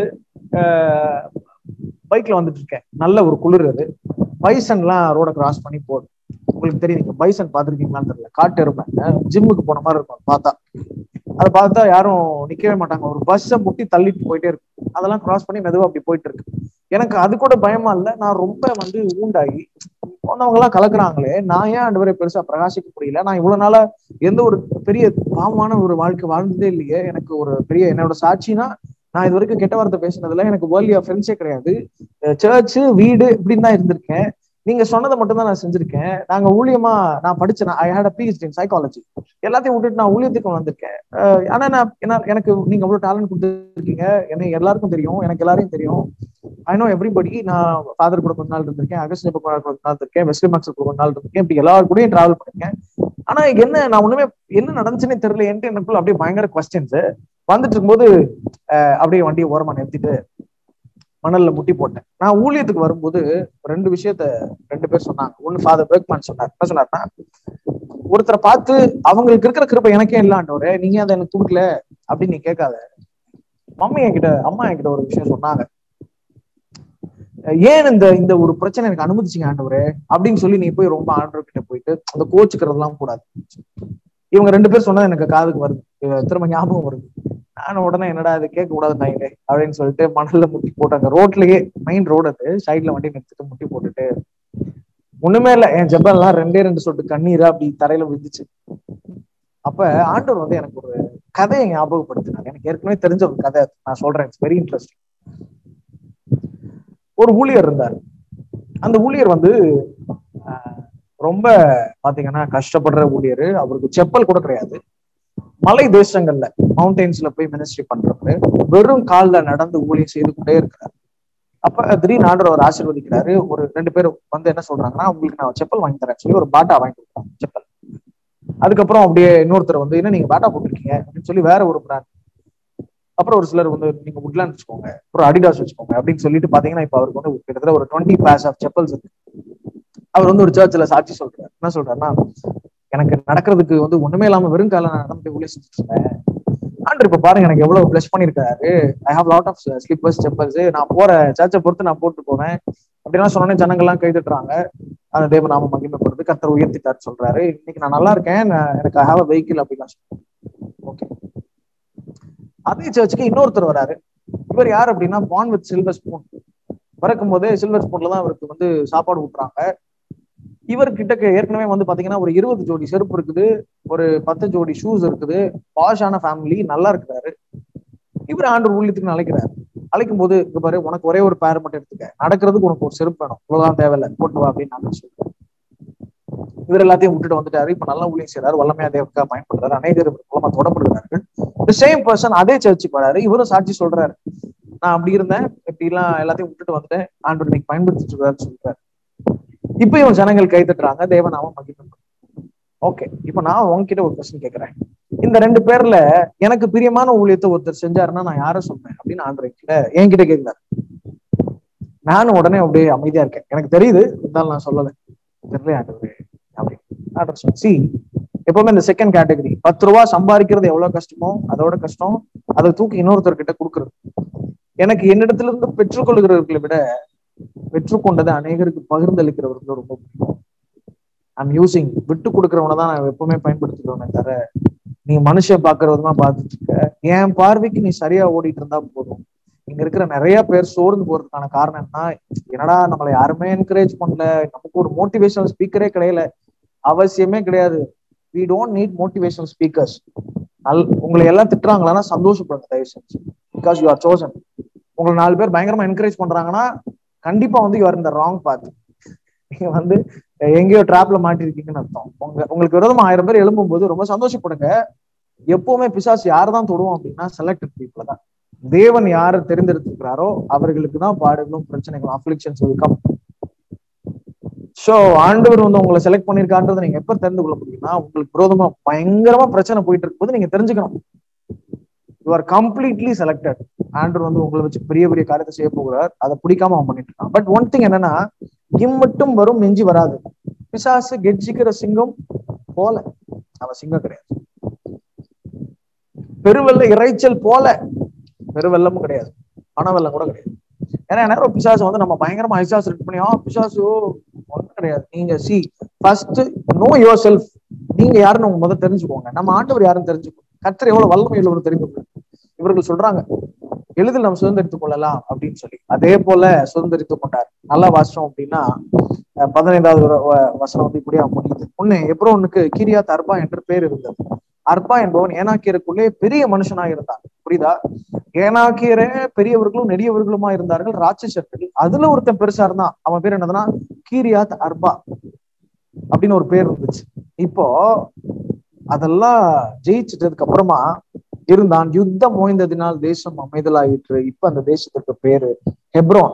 S1: பைக்ல வந்துட்டு இருக்கேன் நல்ல ஒரு குளிர் அது பைசன்லாம் ரோட கிராஸ் பண்ணி போகுது உங்களுக்கு தெரியும் நீங்க பைசன் பாத்திருக்கீங்களான்னு தெரியல காட்டு எருமை ஜிம்முக்கு போன மாதிரி இருக்கும் பார்த்தா அதை பார்த்தா யாரும் நிக்கவே மாட்டாங்க ஒரு பஸ்ஸை முட்டி தள்ளிட்டு போயிட்டே இருக்கு அதெல்லாம் கிராஸ் பண்ணி மெதுவா அப்படி போயிட்டு இருக்கு எனக்கு அது கூட பயமா இல்ல நான் ரொம்ப வந்து ஊண்டாகி போனவங்க எல்லாம் கலக்குறாங்களே நான் ஏன் ஆண்டவரை பெருசா பிரகாசிக்க முடியல நான் இவ்வளவு நாளா எந்த ஒரு பெரிய பாவமான ஒரு வாழ்க்கை வாழ்ந்ததே இல்லையே எனக்கு ஒரு பெரிய என்னோட சாட்சினா நான் இது வரைக்கும் கெட்ட வார்த்தை பேசினதுல எனக்கு வேர்ல்டியா ஃப்ரெண்ட்ஸே கிடையாது சர்ச் வீடு இப்படின்னு தான் இருந்திருக்கேன் நீங்க சொன்னதை மட்டும் தான் நான் செஞ்சிருக்கேன் நாங்க ஊழியமா நான் படிச்சேன் I had a PhD in psychology எல்லாத்தையும் விட்டுட்டு நான் ஊழியத்துக்கு வந்திருக்கேன் அஹ் ஆனா நான் என்ன எனக்கு நீங்க அவ்வளவு டேலண்ட் கொடுத்துருக்கீங்க என்ன எல்லாருக்கும் தெரியும் எனக்கு எல்லாரையும் தெரியும் ஐ நோ எவ்ரிபடி நான் ஃபாதர் கூட கொஞ்ச நாள் இருந்திருக்கேன் அகஸ்டின் கூட கொஞ்ச நாள் இருக்கேன் வெஸ்லி மார்க்ஸ் கூட கொஞ்ச நாள் இருந்திருக்கேன் இப்படி எல்லாரும் கூடயும் டிராவல் பண்ணிருக்கேன் ஆனா என்ன நான் ஒண்ணுமே என்ன நடந்துச்சுன்னே தெரியல என்கிட்ட எனக்குள்ள அப்படியே பயங்கர கொஸ்டின்ஸ் வந்துட்டு இருக்கும்போது அஹ் அப்படியே வண்டியை ஓரமா நிறுத்திட்டு மணல்ல முட்டி போட்டேன் நான் ஊழியத்துக்கு வரும்போது ரெண்டு விஷயத்த ரெண்டு பேர் சொன்னாங்க ஒன்னு ஃபாதர் பேக்மேன் சொன்னார் என்ன சொன்னார்னா ஒருத்தரை பார்த்து அவங்களுக்கு இருக்கிற கிருப்பை எனக்கே இல்லாண்டவரே நீங்க அதை எனக்கு கொடுக்கல அப்படின்னு நீ கேட்காத மம்மி என்கிட்ட அம்மா என்கிட்ட ஒரு விஷயம் சொன்னாங்க ஏன் இந்த இந்த ஒரு பிரச்சனை எனக்கு அனுமதிச்சிங்க ஆண்டவரே அப்படின்னு சொல்லி நீ போய் ரொம்ப ஆண்டவர் கிட்ட போயிட்டு அந்த கோச்சுக்கிறதெல்லாம் கூடாது இவங்க ரெண்டு பேர் சொன்னது எனக்கு காதுக்கு வருது இவ திரும்ப ஞாபகம் வருது நானும் உடனே என்னடா இது கேட்க கூடாது நாங்களே அப்படின்னு சொல்லிட்டு மணல்ல முட்டி போட்டு அந்த ரோட்லயே மெயின் ரோடு அது சைட்ல வண்டி நிறுத்திட்டு முட்டி போட்டுட்டு ஒண்ணுமே இல்ல என் ஜப்பல்லாம் ரெண்டே ரெண்டு சொட்டு கண்ணீரா அப்படி தரையில விழுந்துச்சு அப்ப ஆண்டவர் வந்து எனக்கு ஒரு கதையை ஞாபகப்படுத்தினாங்க எனக்கு ஏற்கனவே தெரிஞ்ச ஒரு கதை அது. நான் சொல்றேன் இட்ஸ் வெரி இன்ட்ரெஸ்டிங் ஒரு ஊழியர் இருந்தார் அந்த ஊழியர் வந்து ஆஹ், ரொம்ப பாத்தீங்கன்னா கஷ்டப்படுற ஊழியர் அவருக்கு செப்பல் கூட கிடையாது மலை தேசங்கள்ல மவுண்டெயின்ஸ்ல போய் மினிஸ்ட்ரி பண்றவரு வெறும் கால்ல நடந்து ஊழியம் செய்து கொண்டே இருக்கிறார் அப்ப திடீர்னு ஆண்டவர் அவர் ஆசீர்வதிக்கிறாரு ஒரு ரெண்டு பேரும் வந்து என்ன சொல்றாங்கன்னா உங்களுக்கு நான் செப்பல் வாங்கி தரேன் சொல்லி ஒரு பாட்டா வாங்கி கொடுக்குறாங்க செப்பல் அதுக்கப்புறம் அப்படியே இன்னொருத்தர் வந்து என்ன நீங்க பாட்டா போட்டிருக்கீங்க அப்படின்னு சொல்லி வேற ஒரு பிராண்ட் அப்புறம் ஒரு சிலர் வந்து நீங்க உட்லாண்ட் வச்சுக்கோங்க அப்புறம் அடிடாஸ் வச்சுக்கோங்க அப்படின்னு சொல்லிட்டு பாத்தீங்கன்னா இப்ப அவருக்கு வந்து கிட்டத்தட்ட ஒரு டுவெண்ட்டி பேஸ் ஆஃப் செப்பல்ஸ் இருக்கு அவர் வந்து ஒரு சர்ச்சில் சாட்சி சொல்றாரு என்ன சொல்றாருன்னா எனக்கு நடக்கிறதுக்கு வந்து ஒண்ணுமே இல்லாம வெறும் கால நான் நடந்து உள்ளே செஞ்சுட்டு இருந்தேன் ஆண்டர் இப்ப பாருங்க எனக்கு எவ்வளவு பிளஸ் பண்ணிருக்காரு I have lot of slippers chappals நான் போற சர்ச்சை பொறுத்து நான் போட்டு போவேன் அப்படிலாம் சொன்னோன்னே ஜனங்கள்லாம் கை தட்டுறாங்க அந்த தேவ நாம மகிமைப்படுது கர்த்தர் உயர்த்திட்டார் சொல்றாரு இன்னைக்கு நான் நல்லா இருக்கேன் நான் எனக்கு ஐ ஹாவ் அ வெஹிக்கிள் அப்படிலாம் சொல்றேன் ஓகே அதே சர்ச்சுக்கு இன்னொருத்தர் வராரு இவர் யார் அப்படின்னா பான் வித் சில்வர் ஸ்பூன் பிறக்கும் போதே சில்வர் ஸ்பூன்ல தான் அவருக்கு வந்து சாப்பாடு ஊட்டுறாங்க இவர்கிட்ட ஏற்கனவே வந்து பாத்தீங்கன்னா ஒரு இருபது ஜோடி செருப்பு இருக்குது ஒரு பத்து ஜோடி ஷூஸ் இருக்குது பாஷான ஃபேமிலி நல்லா இருக்கிறாரு இவர் ஆண்டு ஊழியத்துக்கு அழைக்கிறாரு அழைக்கும் போது இங்க பாரு உனக்கு ஒரே ஒரு பேர் மட்டும் எடுத்துக்க நடக்கிறதுக்கு உனக்கு ஒரு செருப்பு வேணும் இவ்வளவுதான் தேவையில்லை போட்டு வா அப்படின்னு நான் சொல்றேன் இவர் எல்லாத்தையும் விட்டுட்டு வந்துட்டாரு இப்ப நல்லா ஊழியம் செய்யறாரு வல்லமையா தேவக்கா பயன்படுறாரு அநேகர் இவர் மூலமா தொடப்படுகிறார்கள் இந்த சேம் பர்சன் அதே சர்ச்சுக்கு வராரு இவரும் சாட்சி சொல்றாரு நான் அப்படி இருந்தேன் இப்படி எல்லாம் எல்லாத்தையும் விட்டுட்டு வந்துட்டேன் ஆண்டவர் இன்னைக்கு பயன்படுத்திட்டு இருக்காரு சொல்றாரு இப்ப இவன் ஜனங்கள் கை தட்டுறாங்க தேவனாவும் மகிழ்ந்து ஓகே இப்ப நான் உங்ககிட்ட ஒரு கொஸ்டின் கேட்கிறேன் இந்த ரெண்டு பேர்ல எனக்கு பிரியமான ஊழியத்தை ஒருத்தர் செஞ்சாருன்னா நான் யார சொல்றேன் அப்படின்னு ஆண்டவர் கிட்ட என்கிட்ட கேட்கிறாரு நானும் உடனே அப்படியே அமைதியா இருக்கேன் எனக்கு தெரியுது இருந்தாலும் நான் சொல்லலை தெரியல ஆண்டவர் அப்படின்னு ஆண்டவர் சொன்ன சி எப்பவுமே இந்த செகண்ட் கேட்டகரி பத்து ரூபா சம்பாதிக்கிறது எவ்வளவு கஷ்டமோ அதோட கஷ்டம் அதை தூக்கி இன்னொருத்தர் கிட்ட கொடுக்கறது எனக்கு என்னிடத்துல இருந்து பெற்றுக்கொள்கிறவர்களை விட பெற்றுக்கொண்டதை அநேகருக்கு பகிர்ந்தளிக்கிறவர்கள் ரொம்ப பிடிக்கும் ஐம் யூசிங் விட்டு கொடுக்கறவனை தான் நான் எப்பவுமே பயன்படுத்திக்கிறவனே தவிர நீ மனுஷன் பாக்குற விதமா பார்த்துட்டு இருக்க என் பார்வைக்கு நீ சரியா ஓடிட்டு இருந்தா போதும் இங்க இருக்கிற நிறைய பேர் சோர்ந்து போறதுக்கான காரணம் என்ன என்னடா நம்மளை யாருமே என்கரேஜ் பண்ணல நமக்கு ஒரு மோட்டிவேஷனல் ஸ்பீக்கரே கிடையல அவசியமே கிடையாது we don't need motivational speakers நல் உங்களை எல்லாம் திட்டுறாங்களான்னா சந்தோஷப்படுங்க தயவு செஞ்சு பிகாஸ் யூ ஆர் சோசன் உங்களை நாலு பேர் பயங்கரமா என்கரேஜ் பண்றாங்கன்னா கண்டிப்பா வந்து யூ ஆர் இந்த ராங் பாத் நீங்க வந்து எங்கேயோ டிராப்ல மாட்டிருக்கீங்கன்னு அர்த்தம் உங்க உங்களுக்கு விரோதமா ஆயிரம் பேர் எழும்பும் போது ரொம்ப சந்தோஷப்படுங்க எப்பவுமே பிசாசு யார் தான் தொடுவோம் அப்படின்னா செலக்டட் பீப்புள் தான் தேவன் யாரை தெரிந்தெடுத்திருக்கிறாரோ அவர்களுக்கு தான் பாடுகளும் பிரச்சனைகளும் அப்ளிக்ஷன்ஸ் கம் சோ ஆண்டவர் வந்து உங்களை செலக்ட் பண்ணிருக்கான்றதை நீங்க எப்ப தெரிந்து கொள்ள முடியும்னா உங்களுக்கு விரோதமா பயங்கரமா பிரச்சனை போயிட்டு இருக்கும்போது நீங்க தெரிஞ்சுக்கணும் யூ ஆர் கம்ப்ளீட்லி செலக்டட் ஆண்டவர் வந்து உங்களை வச்சு பெரிய பெரிய காரியத்தை செய்ய போகிறார் அதை பிடிக்காம அவன் பண்ணிட்டு இருக்கான் பட் ஒன் திங் என்னன்னா இம் மட்டும் வரும் மிஞ்சி வராது பிசாசு கெட்ஜிக்கிற சிங்கம் போல அவன் சிங்கம் கிடையாது பெருவெல்ல இறைச்சல் போல பெருவெல்லமும் கிடையாது பணவெல்லம் கூட கிடையாது ஏன்னா நேரம் பிசாசு வந்து நம்ம பயங்கரமா ஐசாஸ் ரெட் பண்ணி ஆ பிசாசு ஒன்றும் கிடையாது நீங்க see first know yourself நீங்க யாருன்னு உங்க முதல் தெரிஞ்சுக்கோங்க நம்ம ஆண்டவர் யாருன்னு தெரிஞ்சுக்கோங்க கத்தர் எவ்வளவு வல்லமை உள்ளவர் தெரிந்து இவர்கள் சொல்றாங்க எளிதில் நாம் சுதந்திரித்துக் கொள்ளலாம் அப்படின்னு சொல்லி அதே போல சுதந்திரித்துக் கொண்டார் நல்லா வாசிச்சோம் அப்படின்னா அஹ் பதினைந்தாவது வ- வ- வசனம் வந்து இப்படியா முடியுது ஒண்ணு எப்ரோனுக்கு கிரியாத் அர்பா என்று பேர் இருந்தது அர்பா என்பவன் ஏனாக்கியருக்குள்ளே பெரிய மனுஷனா இருந்தான் புரியுதா ஏனாக்கியரே பெரியவர்களும் நெடியவர்களுமா இருந்தார்கள் ராட்சசர்கள் அதுல ஒருத்தன் பெருசா இருந்தான் அவன் பேர் என்னதுன்னா கீரியாத் அர்பா அப்படின்னு ஒரு பேர் இருந்துச்சு இப்போ அதெல்லாம் ஜெயிச்சிட்டதுக்கு அப்புறமா இருந்தான் யுத்தம் ஓய்ந்ததினால் தேசம் அமைதலாயிற்று இப்ப அந்த தேசத்துக்கு பேரு ஹெப்ரோன்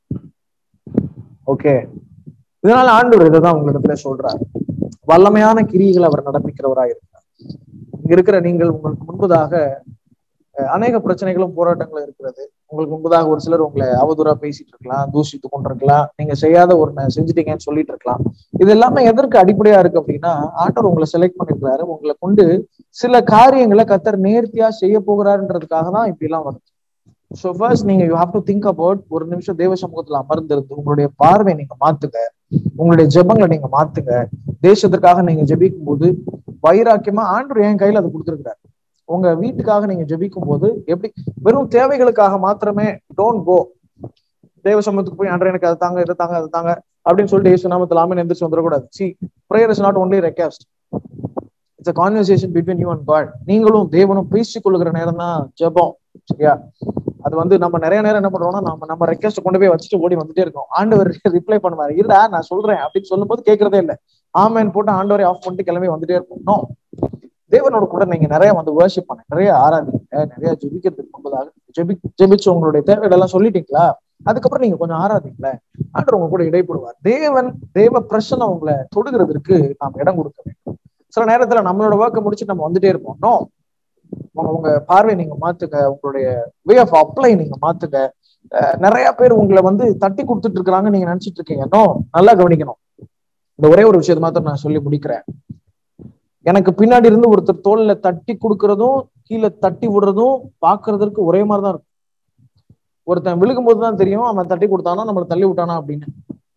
S1: ஓகே இதனால ஆண்டவர் இதைதான் உங்களிடத்துல சொல்றாரு வல்லமையான கிரிகளை அவர் நடப்பிக்கிறவராய் இருக்கிறார் இங்க இருக்கிற நீங்கள் உங்களுக்கு முன்பதாக அஹ், அநேக பிரச்சனைகளும் போராட்டங்களும் இருக்கிறது உங்களுக்கு முன்பதாக ஒரு சிலர் உங்களை அவதூறா பேசிட்டு இருக்கலாம் தூஷித்து கொண்டிருக்கலாம் நீங்க செய்யாத ஒரு செஞ்சுட்டீங்கன்னு சொல்லிட்டு இருக்கலாம் இது எல்லாமே எதற்கு அடிப்படையா இருக்கு அப்படின்னா ஆண்டவர் உங்களை செலக்ட் பண்ணிருக்கிறாரு உங்களை கொண்டு சில காரியங்களை கத்தர் நேர்த்தியா செய்ய போகிறாருன்றதுக்காக தான் இப்படி எல்லாம் வருது ஸோ ஃபர்ஸ்ட் நீங்க you have to think about ஒரு நிமிஷம் தேவ சமூகத்துல அமர்ந்திருந்து உங்களுடைய பார்வை நீங்க மாத்துங்க உங்களுடைய ஜெபங்களை நீங்க மாத்துங்க தேசத்திற்காக நீங்க ஜெபிக்கும் போது வைராக்கியமா ஆண்டவர் என் கையில அதை கொடுத்துருக்கிறார் உங்க வீட்டுக்காக நீங்க ஜெபிக்கும் போது எப்படி வெறும் தேவைகளுக்காக மாத்திரமே டோன்ட் கோ தேவ சமூகத்துக்கு போய் ஆண்டவர் எனக்கு அதை தாங்க இதை தாங்க அதை தாங்க அப்படின்னு சொல்லிட்டு இயேசு நாமத்தில் ஆமென் எந்திரிச்சு வந்துடக்கூடாது see prayer is not only request it's a conversation between you and God நீங்களும் தேவனும் பேசிக் கொள்ளுகிற நேரம் தான் ஜெபம் சரியா அது வந்து நம்ம நிறைய நேரம் என்ன பண்றோம்னா நம்ம நம்ம ரெக்வஸ்ட் கொண்டு போய் வச்சுட்டு ஓடி வந்துட்டே இருக்கோம் ஆண்டவர் ரிப்ளை பண்ணுவாரு இல்லடா நான் சொல்றேன் அப்படின்னு சொல்லும்போது கேட்கறதே இல்லை ஆமேன் போட்டு ஆண்டவரை ஆஃப் பண்ணிட்டு கிளம்பி வந்துட்டே இருக்கும் நோ தேவனோட கூட நீங்க நிறைய வந்து வர்ஷிப் பண்ண நிறைய ஆராதிங்க நிறைய ஜெபிக்கிறதுக்கு முன்பதாக ஜெபி ஜெபிச்சு உங்களுடைய தேவைகள் எல்லாம் சொல்லிட்டீங்களா அதுக்கப்புறம் நீங்க கொஞ்சம் ஆராதிங்களேன் ஆண்டவர் உங்க கூட இடைப்படுவார் தேவன் தேவ பிரச்சனை உங்களை தொடுகிறதுக்கு நாம் இடம் கொடுக்க வேண்டும் சில நேரத்துல நம்மளோட ஒர்க்கை முடிச்சு நம்ம வந்துட்டே இருப்போம் நோ உங்க உங்க பார்வை நீங்க மாத்துங்க உங்களுடைய வே ஆஃப் அப்ளை நீங்க மாத்துங்க அஹ் நிறைய பேர் உங்களை வந்து தட்டி கொடுத்துட்டு இருக்காங்க நீங்க நினைச்சிட்டு இருக்கீங்க நோ நல்லா கவனிக்கணும் இந்த ஒரே ஒரு விஷயத்தை மாத்திரம் நான் சொல்லி முடிக்கிறேன் எனக்கு பின்னாடி இருந்து ஒருத்தர் தோல்ல தட்டி கொடுக்கறதும் கீழே தட்டி விடுறதும் பாக்குறதுக்கு ஒரே மாதிரிதான் இருக்கும் ஒருத்தன் விழுகும் தான் தெரியும் அவன் தட்டி கொடுத்தானா நம்மளை தள்ளி விட்டானா அப்படின்னு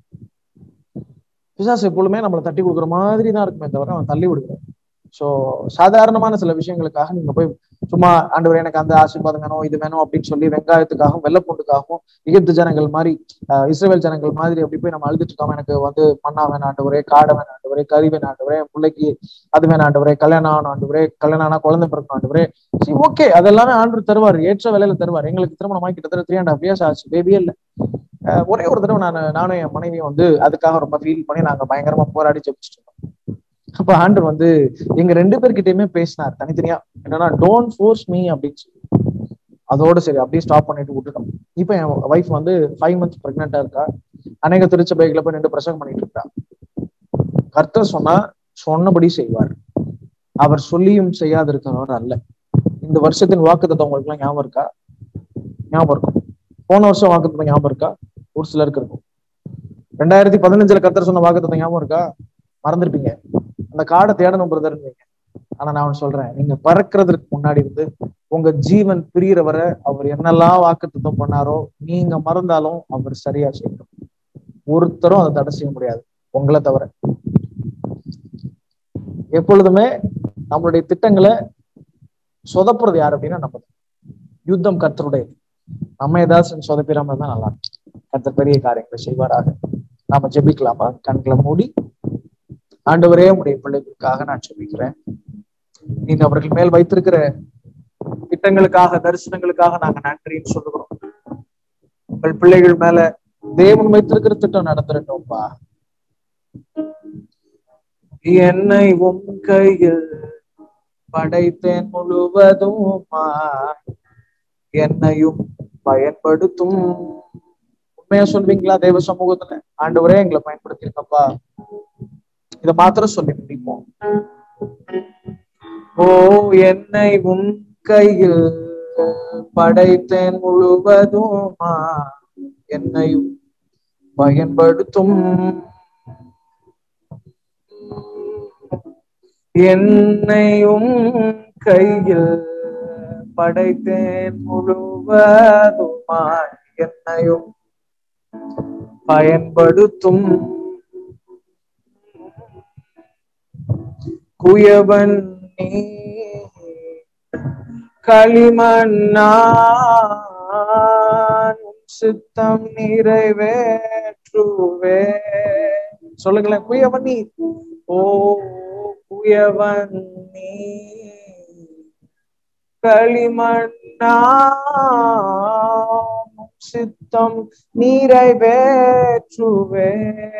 S1: பிசாசு எப்பொழுதுமே நம்மளை தட்டி கொடுக்குற மாதிரி தான் இருக்குமே தவிர அவன் தள்ளி விடுகிறான் சோ சாதாரணமான சில விஷயங்களுக்காக நீங்க போய் சும்மா ஆண்டவர் எனக்கு அந்த ஆசீர்வாதம் வேணும் இது வேணும் அப்படின்னு சொல்லி வெங்காயத்துக்காகவும் வெள்ளப்பூண்டுக்காகவும் எகிப்து ஜனங்கள் மாதிரி ஆஹ் இஸ்ரேல் ஜனங்கள் மாதிரி அப்படி போய் நம்ம அழுதுட்டு இருக்கோம் எனக்கு வந்து மண்ணா வேணும் ஆண்டவரே காடை வேணும் ஆண்டவரே கறி வேணும் ஆண்டவரே என் பிள்ளைக்கு அது வேணும் ஆண்டவரே கல்யாணம் ஆகணும் ஆண்டவரே கல்யாணம் ஆனா குழந்தை பிறக்கணும் ஆண்டவரே சரி ஓகே அதெல்லாமே ஆண்டு தருவார் ஏற்ற வேலையில தருவார் எங்களுக்கு திருமணமாகி கிட்டத்தட்ட த்ரீ அண்ட் ஹாஃப் இயர்ஸ் ஆச்சு பேபியே இல்லை அஹ் ஒரே ஒரு தடவை நான் நானும் என் மனைவியும் வந்து அதுக்காக ரொம்ப ஃபீல் பண்ணி நாங்க பயங்கரமா போராடி ஜெபிச்சுட்டு இருந்தோம் அப்ப ஆண்டர் வந்து எங்க ரெண்டு பேர்கிட்டயுமே பேசினார் தனித்தனியா என்னன்னா டோன்ட் ஃபோர்ஸ் மீ அப்படின்னு சொல்லி அதோட சரி அப்படியே ஸ்டாப் பண்ணிட்டு விட்டுட்டோம் இப்ப என் ஒய்ஃப் வந்து ஃபைவ் மந்த்ஸ் பிரெக்னெண்டா இருக்கா அநேக திருச்சபைகளை போய் நின்று பிரசங்கம் பண்ணிட்டு இருக்கா கர்த்தர் சொன்னா சொன்னபடி செய்வார் அவர் சொல்லியும் செய்யாதிருக்கிறவர் அல்ல இந்த வருஷத்தின் வாக்குத்தத்தம் உங்களுக்கு எல்லாம் ஞாபகம் இருக்கா ஞாபகம் இருக்கும் போன வருஷம் வாக்குத்தத்தம் ஞாபகம் இருக்கா ஒரு சிலருக்கு இருக்கும் ரெண்டாயிரத்தி பதினஞ்சுல கர்த்தர் சொன்ன வாக்குத்தத்தம் ஞாபகம் இருக்கா மறந்துருப்பீங்க அந்த காடை தேடணும் பிரதர்ன்றீங்க ஆனா நான் ஒண்ணு சொல்றேன் நீங்க பறக்கிறதுக்கு முன்னாடி இருந்து உங்க ஜீவன் பிரியற வரை அவர் என்னெல்லாம் வாக்குத்தத்தம் பண்ணாரோ நீங்க மறந்தாலும் அவர் சரியா செய்யணும் ஒருத்தரும் அதை தடை செய்ய முடியாது உங்களை தவிர எப்பொழுதுமே நம்மளுடைய திட்டங்களை சொதப்புறது யார் அப்படின்னா நம்ம யுத்தம் கர்த்தருடையது நம்ம ஏதாச்சும் சொதப்பிடாம இருந்தா நல்லா இருக்கும் கர்த்தர் பெரிய காரியங்களை செய்வாராக நாம ஜெபிக்கலாமா கண்களை மூடி ஆண்டவரே உடைய பிள்ளைகளுக்காக நான் ஜெபிக்கிறேன் நீங்க அவர்கள் மேல் வைத்திருக்கிற திட்டங்களுக்காக தரிசனங்களுக்காக நாங்க நன்றின்னு சொல்லுகிறோம் உங்கள் பிள்ளைகள் மேல தேவன் வைத்திருக்கிற திட்டம் நடந்துடட்டும்பா என்னை உன் கையில் படைத்தேன் முழுவதுமா என்னையும் பயன்படுத்தும் உண்மையா சொல்வீங்களா தேவ சமூகத்துல ஆண்டவரே எங்களை பயன்படுத்திருக்கப்பா இத மாத்திரம் சொல்லி முடிப்போம் ஓ என்னை உன் கையில் படைத்தேன் முழுவதுமா என்னையும் பயன்படுத்தும் என்னையும் கையில் படைத்தேன் முழுவதுமா என்னையும் பயன்படுத்தும் குயவன் நீ களிமண்ணா சித்தம் நிறைவேற்றுவே சொல்லுங்களேன் குயவன் நீ ஓ குயவன் நீ களிமண்ணாம் சித்தம் நிறைவேற்றுவே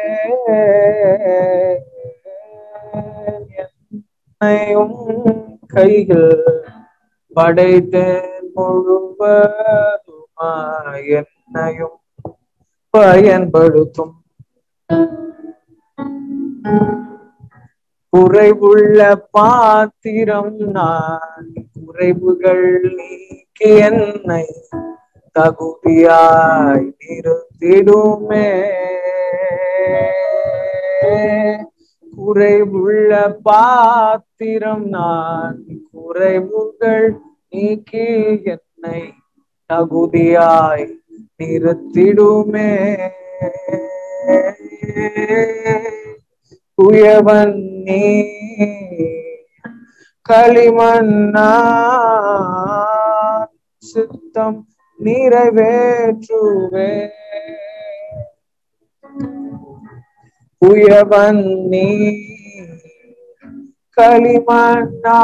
S1: என்னையும் கைகள் படைத்தேன் முழுவதுமா என்னையும் பயன்படுத்தும் குறைவுள்ள பாத்திரம் நான் குறைவுகள் நீக்கி என்னை தகுதியாய் நிறுத்திடுமே குறைவுள்ள பாத்திரம் நான் குறைவுகள் நீக்கி என்னை தகுதியாய் நிறுத்திடுமே குயவன் நீ களிமண்ணா சித்தம் நிறைவேற்றுவே குயவன் நீ களிமண்ணா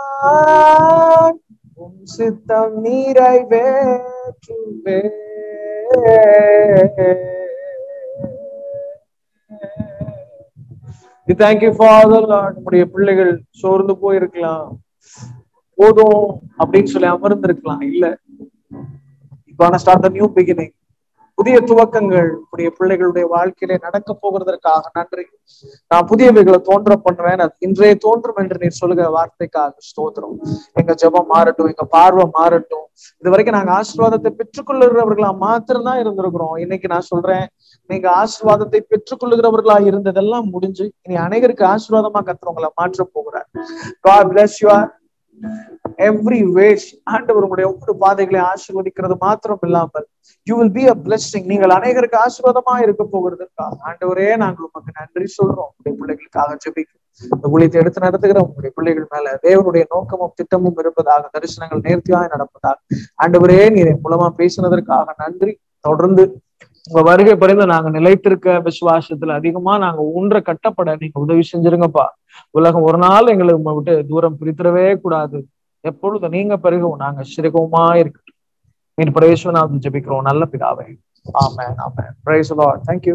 S1: உம் சித்தம் நிறைவேற்றுவே தேங்க்யூ ஃபாதர் லார்ட் நம்முடைய பிள்ளைகள் சோர்ந்து போயிருக்கலாம் போதும் அப்படின்னு சொல்லி அமர்ந்திருக்கலாம் இல்ல இப்போ ஸ்டார்ட் த நியூ பிகினிங் புதிய துவக்கங்கள் உடைய பிள்ளைகளுடைய வாழ்க்கையிலே நடக்க போகிறதற்காக நன்றி நான் புதியவைகளை தோன்ற பண்ணுவேன் அது இன்றைய தோன்றும் என்று நீர் சொல்லுகிற வார்த்தைக்காக ஸ்தோத்திரம் எங்க ஜெபம் மாறட்டும் எங்க பார்வை மாறட்டும் இது வரைக்கும் நாங்க ஆசீர்வாதத்தை பெற்றுக்கொள்ளுகிறவர்களா மாத்திரம்தான் இருந்திருக்கிறோம் இன்னைக்கு நான் சொல்றேன் நீங்க ஆசீர்வாதத்தை பெற்றுக்கொள்ளுகிறவர்களா இருந்ததெல்லாம் முடிஞ்சு இனி அனைவருக்கு ஆசீர்வாதமா கத்துறவங்களை மாற்ற போகிறார் God bless you all. Every ways ஆண்டவர் உங்களுடைய ஒவ்வொரு பாதைகளை ஆசீர்வதிக்கிறது மாத்திரம் இல்லாமல் you will be a blessing நீங்கள் அநேகருக்கு ஆசீர்வாதமா இருக்க போகிறதுக்காக ஆண்டவரே நாங்கள் உமக்கு நன்றி சொல்றோம் உங்களுடைய பிள்ளைகளுக்காக ஜெபிக்கும் இந்த ஊழியத்தை எடுத்து நடத்துகிற உங்களுடைய பிள்ளைகள் மேல தேவனுடைய நோக்கமும் திட்டமும் இருப்பதாக தரிசனங்கள் நேர்த்தியாய் நடப்பதாக ஆண்டவரே நீர் என் மூலமா பேசினதற்காக நன்றி தொடர்ந்து உங்க வருகை பறிந்து நாங்க நிலைத்திருக்க விசுவாசத்துல அதிகமா நாங்க ஊன்ற கட்டப்பட நீங்க உதவி செஞ்சிருங்கப்பா உலகம் ஒரு நாள் எங்களை உங்களை விட்டு தூரம் பிரித்திடவே கூடாது எப்பொழுது நீங்க பெருகவும் நாங்க சிறுகவுமா இருக்கட்டும் மீன் பிரவேசம் ஜெபிக்கிறோம் நல்ல பிதாவை ஆமேன் ஆமேன் praise Lord thank you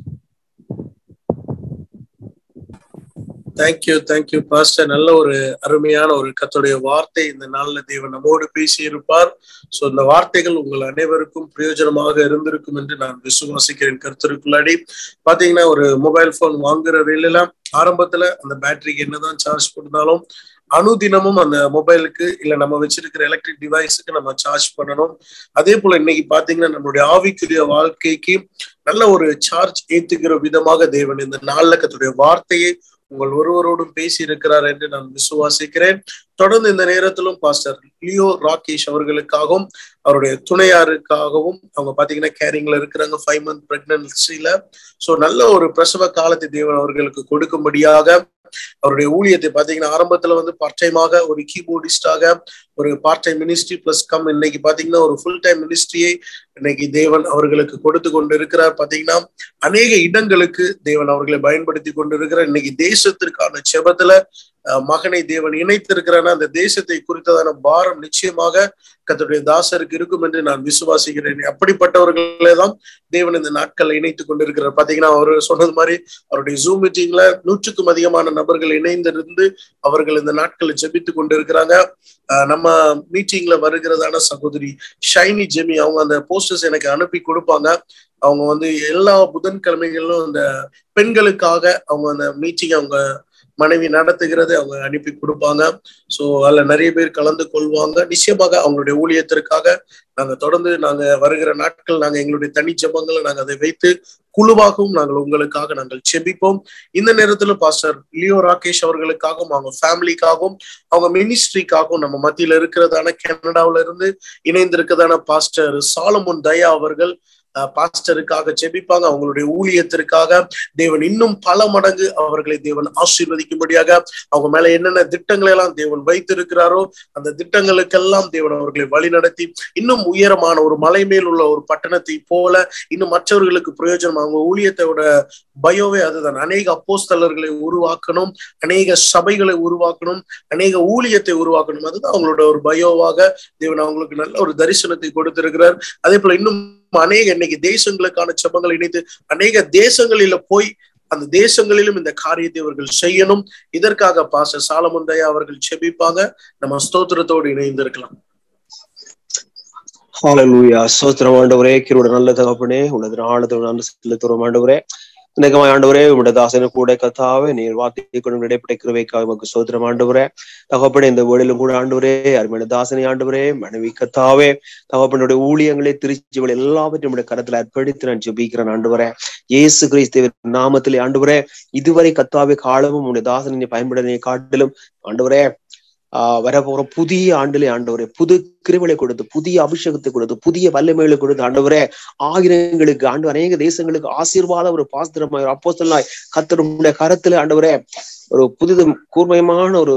S2: thank you thank you pastor நல்ல ஒரு அருமையான ஒரு கத்துடைய வார்த்தை இந்த நாள்ல தேவன் நம்மோடு பேசி இருப்பார் சோ இந்த வார்த்தைகள் உங்கள் அனைவருக்கும் பிரயோஜனமாக இருந்திருக்கும் என்று நான் விசுவாசிக்கிறேன் கருத்திற்குள்ளாடி பாத்தீங்கன்னா ஒரு மொபைல் போன் வாங்குற வேலையெல்லாம் ஆரம்பத்துல அந்த பேட்டரிக்கு என்னதான் சார்ஜ் பண்ணாலும் அனுதினமும் அந்த மொபைலுக்கு இல்ல நம்ம வச்சிருக்கிற எலக்ட்ரிக் டிவைஸுக்கு நம்ம சார்ஜ் பண்ணணும் அதே போல இன்னைக்கு பாத்தீங்கன்னா நம்மளுடைய ஆவிக்குரிய வாழ்க்கைக்கு நல்ல ஒரு சார்ஜ் ஏத்துக்கிற விதமாக தேவன் இந்த நாள்ல கத்துடைய வார்த்தையை உங்கள் ஒருவரோடும் பேசி இருக்கிறார் என்று நான் விசுவாசிக்கிறேன் தொடர்ந்து இந்த நேரத்திலும் பாஸ்டர் லியோ ராகேஷ் அவர்களுக்காகவும் அவருடைய துணையாருக்காகவும் அவங்க பாத்தீங்கன்னா கேரிங்ல இருக்கிறாங்க ஃபைவ் மந்த் பிரெக்னன்சில சோ நல்ல ஒரு பிரசவ காலத்தை தேவன் அவர்களுக்கு கொடுக்கும்படியாக அவருடைய ஊழியத்தை பாத்தீங்கன்னா ஆரம்பத்துல வந்து பார்ட் டைமாக ஒரு கீபோர்டிஸ்டாக ஒரு பார்ட் டைம் மினிஸ்ட்ரி பிளஸ் கம் இன்னைக்கு பாத்தீங்கன்னா ஒரு ஃபுல் டைம் மினிஸ்ட்ரியை இன்னைக்கு தேவன் அவர்களுக்கு கொடுத்து கொண்டு இருக்கிறார் பாத்தீங்கன்னா அநேக இடங்களுக்கு தேவன் அவர்களை பயன்படுத்தி கொண்டு இருக்கிறார் இன்னைக்கு தேசத்திற்கான செபத்துல மகனை தேவன் இணைத்திருக்கிறான அந்த தேசத்தை குறித்ததான பாரம் நிச்சயமாக கத்தருடைய தாசருக்கு இருக்கும் என்று நான் விசுவாசிக்கிறேன் அப்படிப்பட்டவர்களே தான் தேவன் இந்த நாட்களை இணைத்துக் கொண்டிருக்கிறார் பாத்தீங்கன்னா அவர் சொன்னது மாதிரி அவருடைய ஜூம் மீட்டிங்ல நூற்றுக்கும் அதிகமான நபர்கள் இணைந்திருந்து அவர்கள் இந்த நாட்களை ஜெபித்து கொண்டிருக்கிறாங்க நம்ம மீட்டிங்ல வருகிறதான சகோதரி ஷைனி ஜெமி அவங்க அந்த போஸ்டர்ஸ் எனக்கு அனுப்பி கொடுப்பாங்க அவங்க வந்து எல்லா புதன்கிழமைகளிலும் அந்த பெண்களுக்காக அவங்க அந்த மீட்டிங் அவங்க மனைவி நடத்துகிறது அவங்க அனுப்பி கொடுப்பாங்க ஸோ அதுல நிறைய பேர் கலந்து கொள்வாங்க நிச்சயமாக அவங்களுடைய ஊழியத்திற்காக நாங்க தொடர்ந்து நாங்க வருகிற நாட்கள் நாங்க எங்களுடைய தனி ஜபங்களை நாங்க அதை வைத்து குழுவாகவும் நாங்கள் உங்களுக்காக நாங்கள் செபிப்போம் இந்த நேரத்துல பாஸ்டர் லியோ ராகேஷ் அவர்களுக்காகவும் அவங்க ஃபேமிலிக்காகவும் அவங்க மினிஸ்ட்ரிக்காகவும் நம்ம மத்தியில இருக்கிறதான கனடாவில இருந்து இணைந்திருக்கிறதான பாஸ்டர் சாலமுன் தயா அவர்கள் பாஸ்டருக்காக ஜெபிப்பாங்க அவங்களுடைய ஊழியத்திற்காக தேவன் இன்னும் பல மடங்கு அவர்களை தேவன் ஆசீர்வதிக்கும்படியாக அவங்க மேல என்னென்ன திட்டங்களை எல்லாம் தேவன் வைத்திருக்கிறாரோ அந்த திட்டங்களுக்கெல்லாம் தேவன் அவர்களை வழிநடத்தி இன்னும் உயரமான ஒரு மலை மேல் உள்ள ஒரு பட்டணத்தை போல இன்னும் மற்றவர்களுக்கு பிரயோஜனம் அவங்க ஊழியத்தோட பயோவே அதுதான் அநேக அப்போஸ்தலர்களை உருவாக்கணும் அநேக சபைகளை உருவாக்கணும் அநேக ஊழியத்தை உருவாக்கணும் அதுதான் அவங்களோட ஒரு பயோவாக தேவன் அவங்களுக்கு நல்ல ஒரு தரிசனத்தை கொடுத்திருக்கிறார் அதே போல இன்னும் அநேக இன்னைக்கு தேசங்களுக்கான செபங்கள் இணைத்து அநேக தேசங்களில போய் அந்த தேசங்களிலும் இந்த காரியத்தை அவர்கள் செய்யணும் இதற்காக பாச சாலமுந்தையா அவர்கள் செபிப்பாங்க நம்ம ஸ்தோத்திரத்தோடு இணைந்திருக்கலாம்
S3: ஹalleluya சோத்திரம் ஆண்டவரே கிருட நல்ல தகப்பனே உனது நாளத்தோடு நன்றி செலுத்துறோம் ஆண்டவரே இன்றைக்கு ஆண்டவரே உங்களுடைய தாசனு கூட கத்தாவே நீர் வார்த்தை கொண்டு இடைப்பட்ட கிருவைக்காக உமக்கு சோத்திரம் ஆண்டவரே தகப்பனே இந்த வேளையிலும் கூட ஆண்டவரே அருமையான தாசனை ஆண்டவரே மனைவி கத்தாவே தகப்பனுடைய ஊழியங்களை திருச்சிகள் எல்லாவற்றையும் நம்முடைய கரத்துல அர்ப்பணித்து நான் ஜெபிக்கிறேன் ஆண்டவரே இயேசு கிறிஸ்துவின் நாமத்திலே ஆண்டவரே இதுவரை கத்தாவே காலமும் உடைய தாசனை பயன்பட நீ காட்டிலும் ஆண்டவரே ஆஹ் வரப்போற புதிய ஆண்டிலே ஆண்டவரே புது கிருவிலை கொடுத்து புதிய அபிஷேகத்தை கொடுத்து புதிய வல்லமைகளை கொடுத்து ஆண்டவரே ஆயிரங்களுக்கு ஆண்டு அநேக தேசங்களுக்கு ஆசீர்வாத ஒரு பாஸ்திரமாய் ஒரு அப்போஸ்தலனாய் கத்தருடைய கரத்துல ஆண்டவரே ஒரு புதிதும் கூர்மயமான ஒரு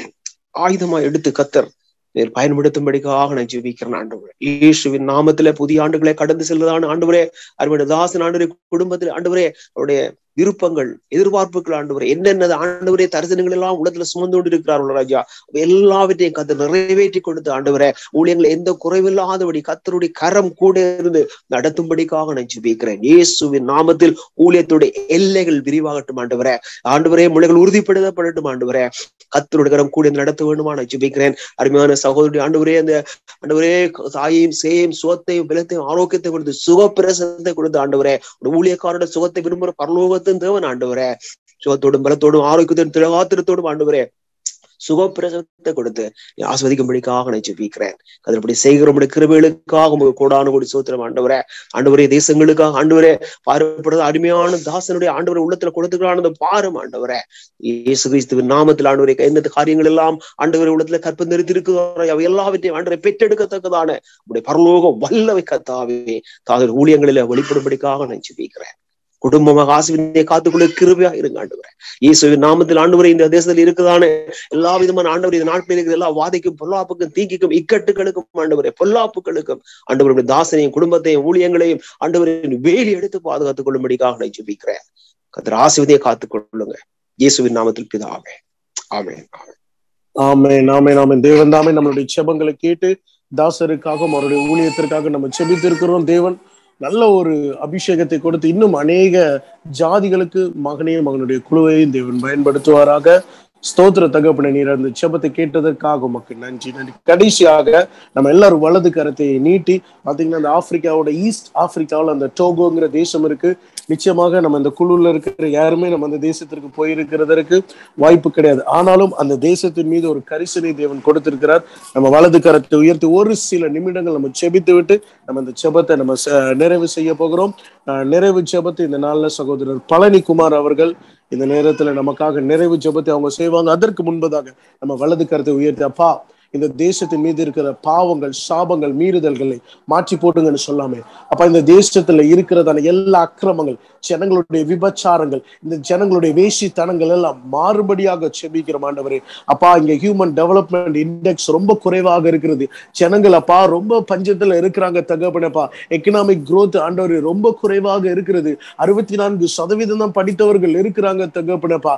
S3: ஆயுதமா எடுத்து கத்தர் நீர் பயன்படுத்தும்படிக்காக நான் ஜெபிக்கிறேன் ஆண்டவரே இயேசுவின் நாமத்துல புதிய ஆண்டுகளை கடந்து செல்வதான ஆண்டவரே அருமையான தாசன் ஆண்டவரே குடும்பத்தில் ஆண்டவரே அவருடைய விருப்பங்கள் எதிர்பார்ப்புகள் ஆண்டவரே என்னென்ன ஆண்டவரே தரிசனங்கள் எல்லாம் உலகத்துல சுமந்து கொண்டு இருக்கிறார்கள் ராஜா எல்லாவற்றையும் கத்து நிறைவேற்றி கொடுத்து ஆண்டவரே ஊழியங்களை எந்த குறைவில்லாதபடி கத்தருடைய கரம் கூட இருந்து நடத்தும்படிக்காக நான் ஜெபிக்கிறேன் இயேசுவின் நாமத்தில் ஊழியத்துடைய எல்லைகள் விரிவாகட்டும் ஆண்டவரே ஆண்டவரே மொழிகள் உறுதிப்படுத்தப்படட்டும் ஆண்டவரே கத்தருடைய கரம் கூட நடத்த வேண்டுமா நான் ஜெபிக்கிறேன் அருமையான சகோதரி ஆண்டவரே அந்த ஆண்டவரே தாயையும் சேயும் சுகத்தையும் பலத்தையும் ஆரோக்கியத்தை கொடுத்து சுகப்பிரசனத்தை கொடுத்து ஆண்டவரே ஒரு ஊழியக்காரோட சுகத்தை விரும்புற பரலோகத்தின் தேவன் ஆண்டவரே சுகத்தோடும் பலத்தோடும் ஆரோக்கியத்தோடும் திரகாத்திரத்தோடும் ஆண்டவரே சுகப்பிரசவத்தை கொடுத்து நீ ஆஸ்வதிக்கும்படிக்காக நான் ஜெபிக்கிறேன் அதன்படி செய்கிறபடி கிருபைகளுக்காக உங்க கோடானு கோடி சோத்திரம் ஆண்டவரே ஆண்டவரே தேசங்களுக்காக ஆண்டவரே பார்ப்படுறது அருமையான தாசனுடைய ஆண்டவரை உள்ளத்துல கொடுத்துக்கிறான பாரும் ஆண்டவரே இயேசு கிறிஸ்துவின் நாமத்தில் ஆண்டவரை இந்த காரியங்கள் எல்லாம் ஆண்டவரை உள்ளத்துல கற்ப நிறுத்திருக்கிறோம் அவை எல்லாவற்றையும் ஆண்டவரை பெற்றெடுக்கத்தக்கதான உடைய பரலோக வல்லவை கத்தாவே தாதர் ஊழியங்களில வெளிப்படும்படிக்காக நான் ஜெபிக்கிறேன் குடும்பமாக ஆசிரியரை காத்துக்கொள்ள கிருபையா இருங்க ஆண்டவரே இயேசுவின் நாமத்தில் ஆண்டவரை இந்த தேசத்தில் இருக்குதான எல்லா விதமான ஆண்டவர் இந்த நாட்டில் இருக்கிற எல்லா வாதைக்கும் பொல்லாப்புக்கும் தீங்கிக்கும் இக்கட்டுகளுக்கும் ஆண்டவரே பொல்லாப்புகளுக்கும் ஆண்டவருடைய தாசனையும் குடும்பத்தையும் ஊழியங்களையும் ஆண்டவரின் வேலி எடுத்து பாதுகாத்துக் கொள்ளும்படிக்காக நான் ஜெபிக்கிறேன் கத்திர ஆசிரியத்தை காத்துக் கொள்ளுங்க இயேசுவின் நாமத்தில் பிதாவே ஆமே
S2: ஆமே நாமே நாமே தேவன் தாமே நம்மளுடைய செபங்களை கேட்டு தாசருக்காகவும் அவருடைய ஊழியத்திற்காக நம்ம செபித்திருக்கிறோம் தேவன் நல்ல ஒரு அபிஷேகத்தை கொடுத்து இன்னும் அநேக ஜாதிகளுக்கு மகனையும் மகனுடைய குழுவையும் தேவன் பயன்படுத்துவாராக ஸ்தோத்திர தகப்பனை நீர் அந்த செபத்தை கேட்டதற்காக உமக்கு நன்றி நன்றி கடைசியாக நம்ம எல்லாரும் வலது கரத்தை நீட்டி பாத்தீங்கன்னா அந்த ஆப்பிரிக்காவோட ஈஸ்ட் ஆப்பிரிக்காவில் அந்த டோகோங்கிற தேசம் இருக்கு நிச்சயமாக நம்ம இந்த குழுல இருக்கிற யாருமே நம்ம அந்த தேசத்திற்கு போயிருக்கிறதற்கு வாய்ப்பு கிடையாது ஆனாலும் அந்த தேசத்தின் மீது ஒரு கரிசனை தேவன் கொடுத்திருக்கிறார் நம்ம வலது கரத்தை உயர்த்தி ஒரு சில நிமிடங்கள் நம்ம செபித்து விட்டு நம்ம இந்த செபத்தை நம்ம நிறைவு செய்ய போகிறோம் நிறைவு ஜெபத்தை இந்த நாள்ல சகோதரர் பழனி குமார் அவர்கள் இந்த நேரத்துல நமக்காக நிறைவு ஜெபத்தை அவங்க செய்வாங்க அதற்கு முன்பதாக நம்ம வலது கருத்தை உயர்த்தி அப்பா இந்த தேசத்தின் மீது இருக்கிற பாவங்கள் சாபங்கள் மீறுதல்களை மாற்றி போட்டுங்கன்னு சொல்லாமே அப்ப இந்த தேசத்துல இருக்கிறதான எல்லா அக்கிரமங்கள் ஜனங்களுடைய விபச்சாரங்கள் இந்த ஜனங்களுடைய வேசித்தனங்கள் எல்லாம் மாறுபடியாக செபிக்கிற ஆண்டவரே அப்பா இங்க ஹியூமன் டெவலப்மெண்ட் இண்டெக்ஸ் ரொம்ப குறைவாக இருக்கிறது ஜனங்கள் அப்பா ரொம்ப பஞ்சத்துல இருக்கிறாங்க தகப்பனப்பா எக்கனாமிக் growth ஆண்டவர் ரொம்ப குறைவாக இருக்கிறது அறுபத்தி நான்கு சதவீதம் தான் படித்தவர்கள் இருக்கிறாங்க தகப்பனப்பா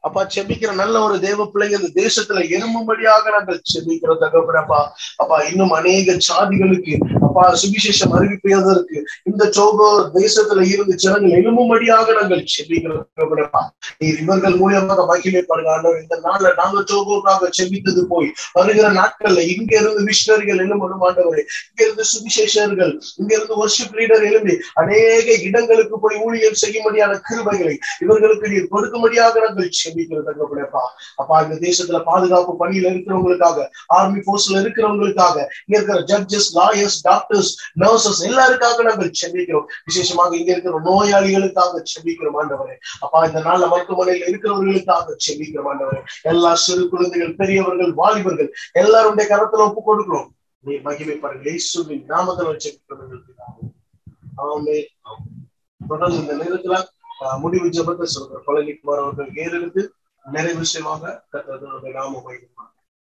S2: அப்பா செபிக்கிற நல்ல ஒரு தேவ பிள்ளைங்க இந்த தேசத்துல எறும்பும்படியாக நாங்கள் செபிக்கிறோம் தகப்பனப்பா அப்பா இன்னும் அநேக சாதிகளுக்கு அப்பா சுவிசேஷம் அறிவிப்பதற்கு இந்த சோகோ தேசத்துல இருந்து ஜனங்கள் எலும்பும்படியாக நாங்கள் செபிக்கிறோம் தகப்பனப்பா நீர் இவர்கள் மூலியமாக மகிமைப்படுங்க ஆண்டவர் இந்த நாள்ல நாங்க சோகோக்காக செபித்தது போய் வருகிற நாட்கள்ல இங்க இருந்து மிஷினரிகள் எழும்பணும் ஆண்டவரே இங்க இருந்து சுவிசேஷர்கள் இங்க இருந்து வர்ஷிப் லீடர் எழும்பி அநேக இடங்களுக்கு போய் ஊழியர் செய்யும்படியான கிருபைகளை இவர்களுக்கு நீர் கொடுக்கும்படியாக நாங்கள் செபிக்கிறோம் தகப்பனப்பா அப்பா இந்த தேசத்துல பாதுகாப்பு பணியில இருக்கிறவங்களுக்காக ஆர்மி போர்ஸ்ல இருக்கிறவங்களுக்காக இங்க இருக்கிற ஜட்ஜஸ் லாயர்ஸ் டாக்டர்ஸ் நர்சஸ் எல்லாருக்காக நாங்கள் செபிக்கிறோம் விசேஷமாக இங்க இருக்கிற நோயாளிகளுக்காக செபிக்கிறோம் ஆண்டவரே அப்பா இந்த நாள்ல மருத்துவமனையில் இருக்கிறவர்களுக்காக செபிக்கிறோம் ஆண்டவரே எல்லா சிறு குழந்தைகள் பெரியவர்கள் வாலிபர்கள் எல்லாருடைய கரத்துல ஒப்பு கொடுக்கிறோம் நீ மகிமைப்படுங்க இயேசுவின் நாமத்தில் செபிக்கிறோம் ஆமே தொடர்ந்து இந்த நேரத்துல ஆஹ், முடிவு ஜபத்தை சொல்ற பழனிக்குமார் அவர்கள் ஏறெடுத்து நிறைவு செய்வாங்க கர்த்தருடைய நாம மகிமை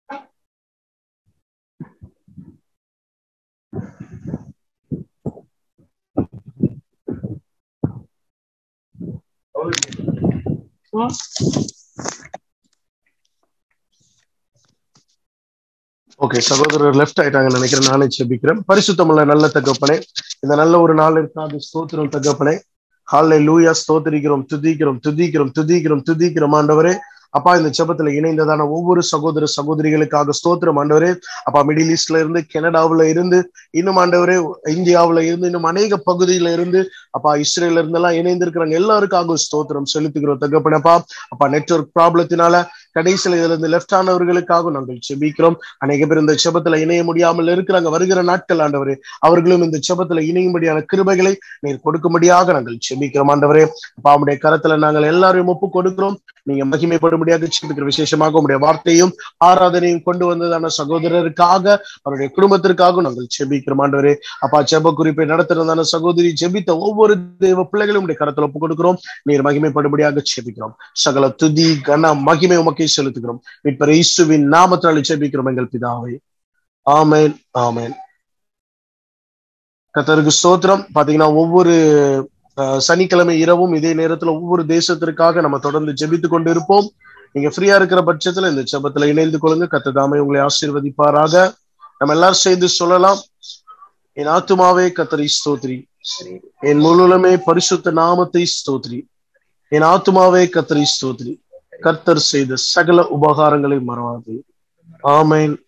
S2: ஓகே சகோதரர் லெஃப்ட் ஆயிட்டாங்கன்னு நினைக்கிறேன் நானே செபிக்கிறேன் பரிசுத்தமுள்ள நல்ல தகப்பனே இந்த நல்ல ஒரு நாள் இருக்காது ஸ்தோத்திரம் தகப்பனே ஹாலே லூயா ஸ்தோத்திரிக்கிறோம் துதிக்கிறோம் துதிக்கிறோம் துதிக்கிறோம் துதிக்கிறோம் ஆண்டவரே அப்பா இந்த ஜெபத்துல இணைந்ததான ஒவ்வொரு சகோதர சகோதரிகளுக்காக ஸ்தோத்திரம் ஆண்டவரே அப்பா மிடில் ஈஸ்ட்ல இருந்து கனடாவுல இருந்து இன்னும் ஆண்டவரே இந்தியாவுல இருந்து இன்னும் அநேக பகுதியில இருந்து அப்பா இஸ்ரேல இருந்து எல்லாம் இணைந்திருக்கிறாங்க எல்லாருக்காக ஸ்தோத்திரம் செலுத்துகிறோம் தகப்பனப்பா அப்பா நெட்வொர்க் ப்ராப்ளத்தினால கடைசியில இதுல இருந்து லெஃப்ட் ஆனவர்களுக்காக நாங்கள் செபிக்கிறோம் அநேக பேர் இந்த ஜெபத்துல இணைய முடியாமல் இருக்கிறாங்க வருகிற நாட்கள் ஆண்டவரே அவர்களும் இந்த ஜெபத்துல இணையும்படியான கிருபைகளை நீர் கொடுக்கும்படியாக நாங்கள் செபிக்கிறோம் ஆண்டவரே அப்பா உடைய கரத்துல நாங்கள் எல்லாரையும் ஒப்பு கொடுக்கிறோம் நீங்க மகிமைப்படும்படியாக செபிக்கிற விசேஷமாக உங்களுடைய வார்த்தையும் ஆராதனையும் கொண்டு வந்ததான சகோதரருக்காக அவருடைய குடும்பத்திற்காக நாங்கள் செபிக்கிறோம் ஆண்டவரே அப்பா ஜெப குறிப்பை நடத்துறதான சகோதரி ஜெபித்த ஒவ்வொரு தேவ பிள்ளைகளும் உடைய கரத்துல ஒப்பு கொடுக்கிறோம் நீர் மகிமைப்படும்படியாக செபிக்கிறோம் சகல துதி கன மகிமை உமக்கே செலுத்துகிறோம் மீட்பர் இயேசுவின் நாமத்தால் ஜெபிக்கிறோம் எங்கள் பிதாவை ஆமென் ஆமென் கத்தருக்கு ஸ்தோத்திரம் பாத்தீங்கன்னா ஒவ்வொரு அஹ், சனிக்கிழமை இரவும் இதே நேரத்துல ஒவ்வொரு தேசத்திற்காக நம்ம தொடர்ந்து ஜெபித்து கொண்டு இருப்போம் நீங்க ஃப்ரீயா இருக்கிற பட்சத்துல இந்த ஜெபத்துல இணைந்து கொள்ளுங்க கத்ததாமே உங்களை ஆசீர்வதிப்பாராக நம்ம எல்லாரும் சேர்ந்து சொல்லலாம் என் ஆத்துமாவே கத்தரி ஸ்தோத்ரி என் முழுமே பரிசுத்த நாமத்தை ஸ்தோத்ரி என் ஆத்துமாவே கத்தரி ஸ்தோத்ரி கர்த்தர் செய்த சகல உபகாரங்களை மறவாது ஆமென்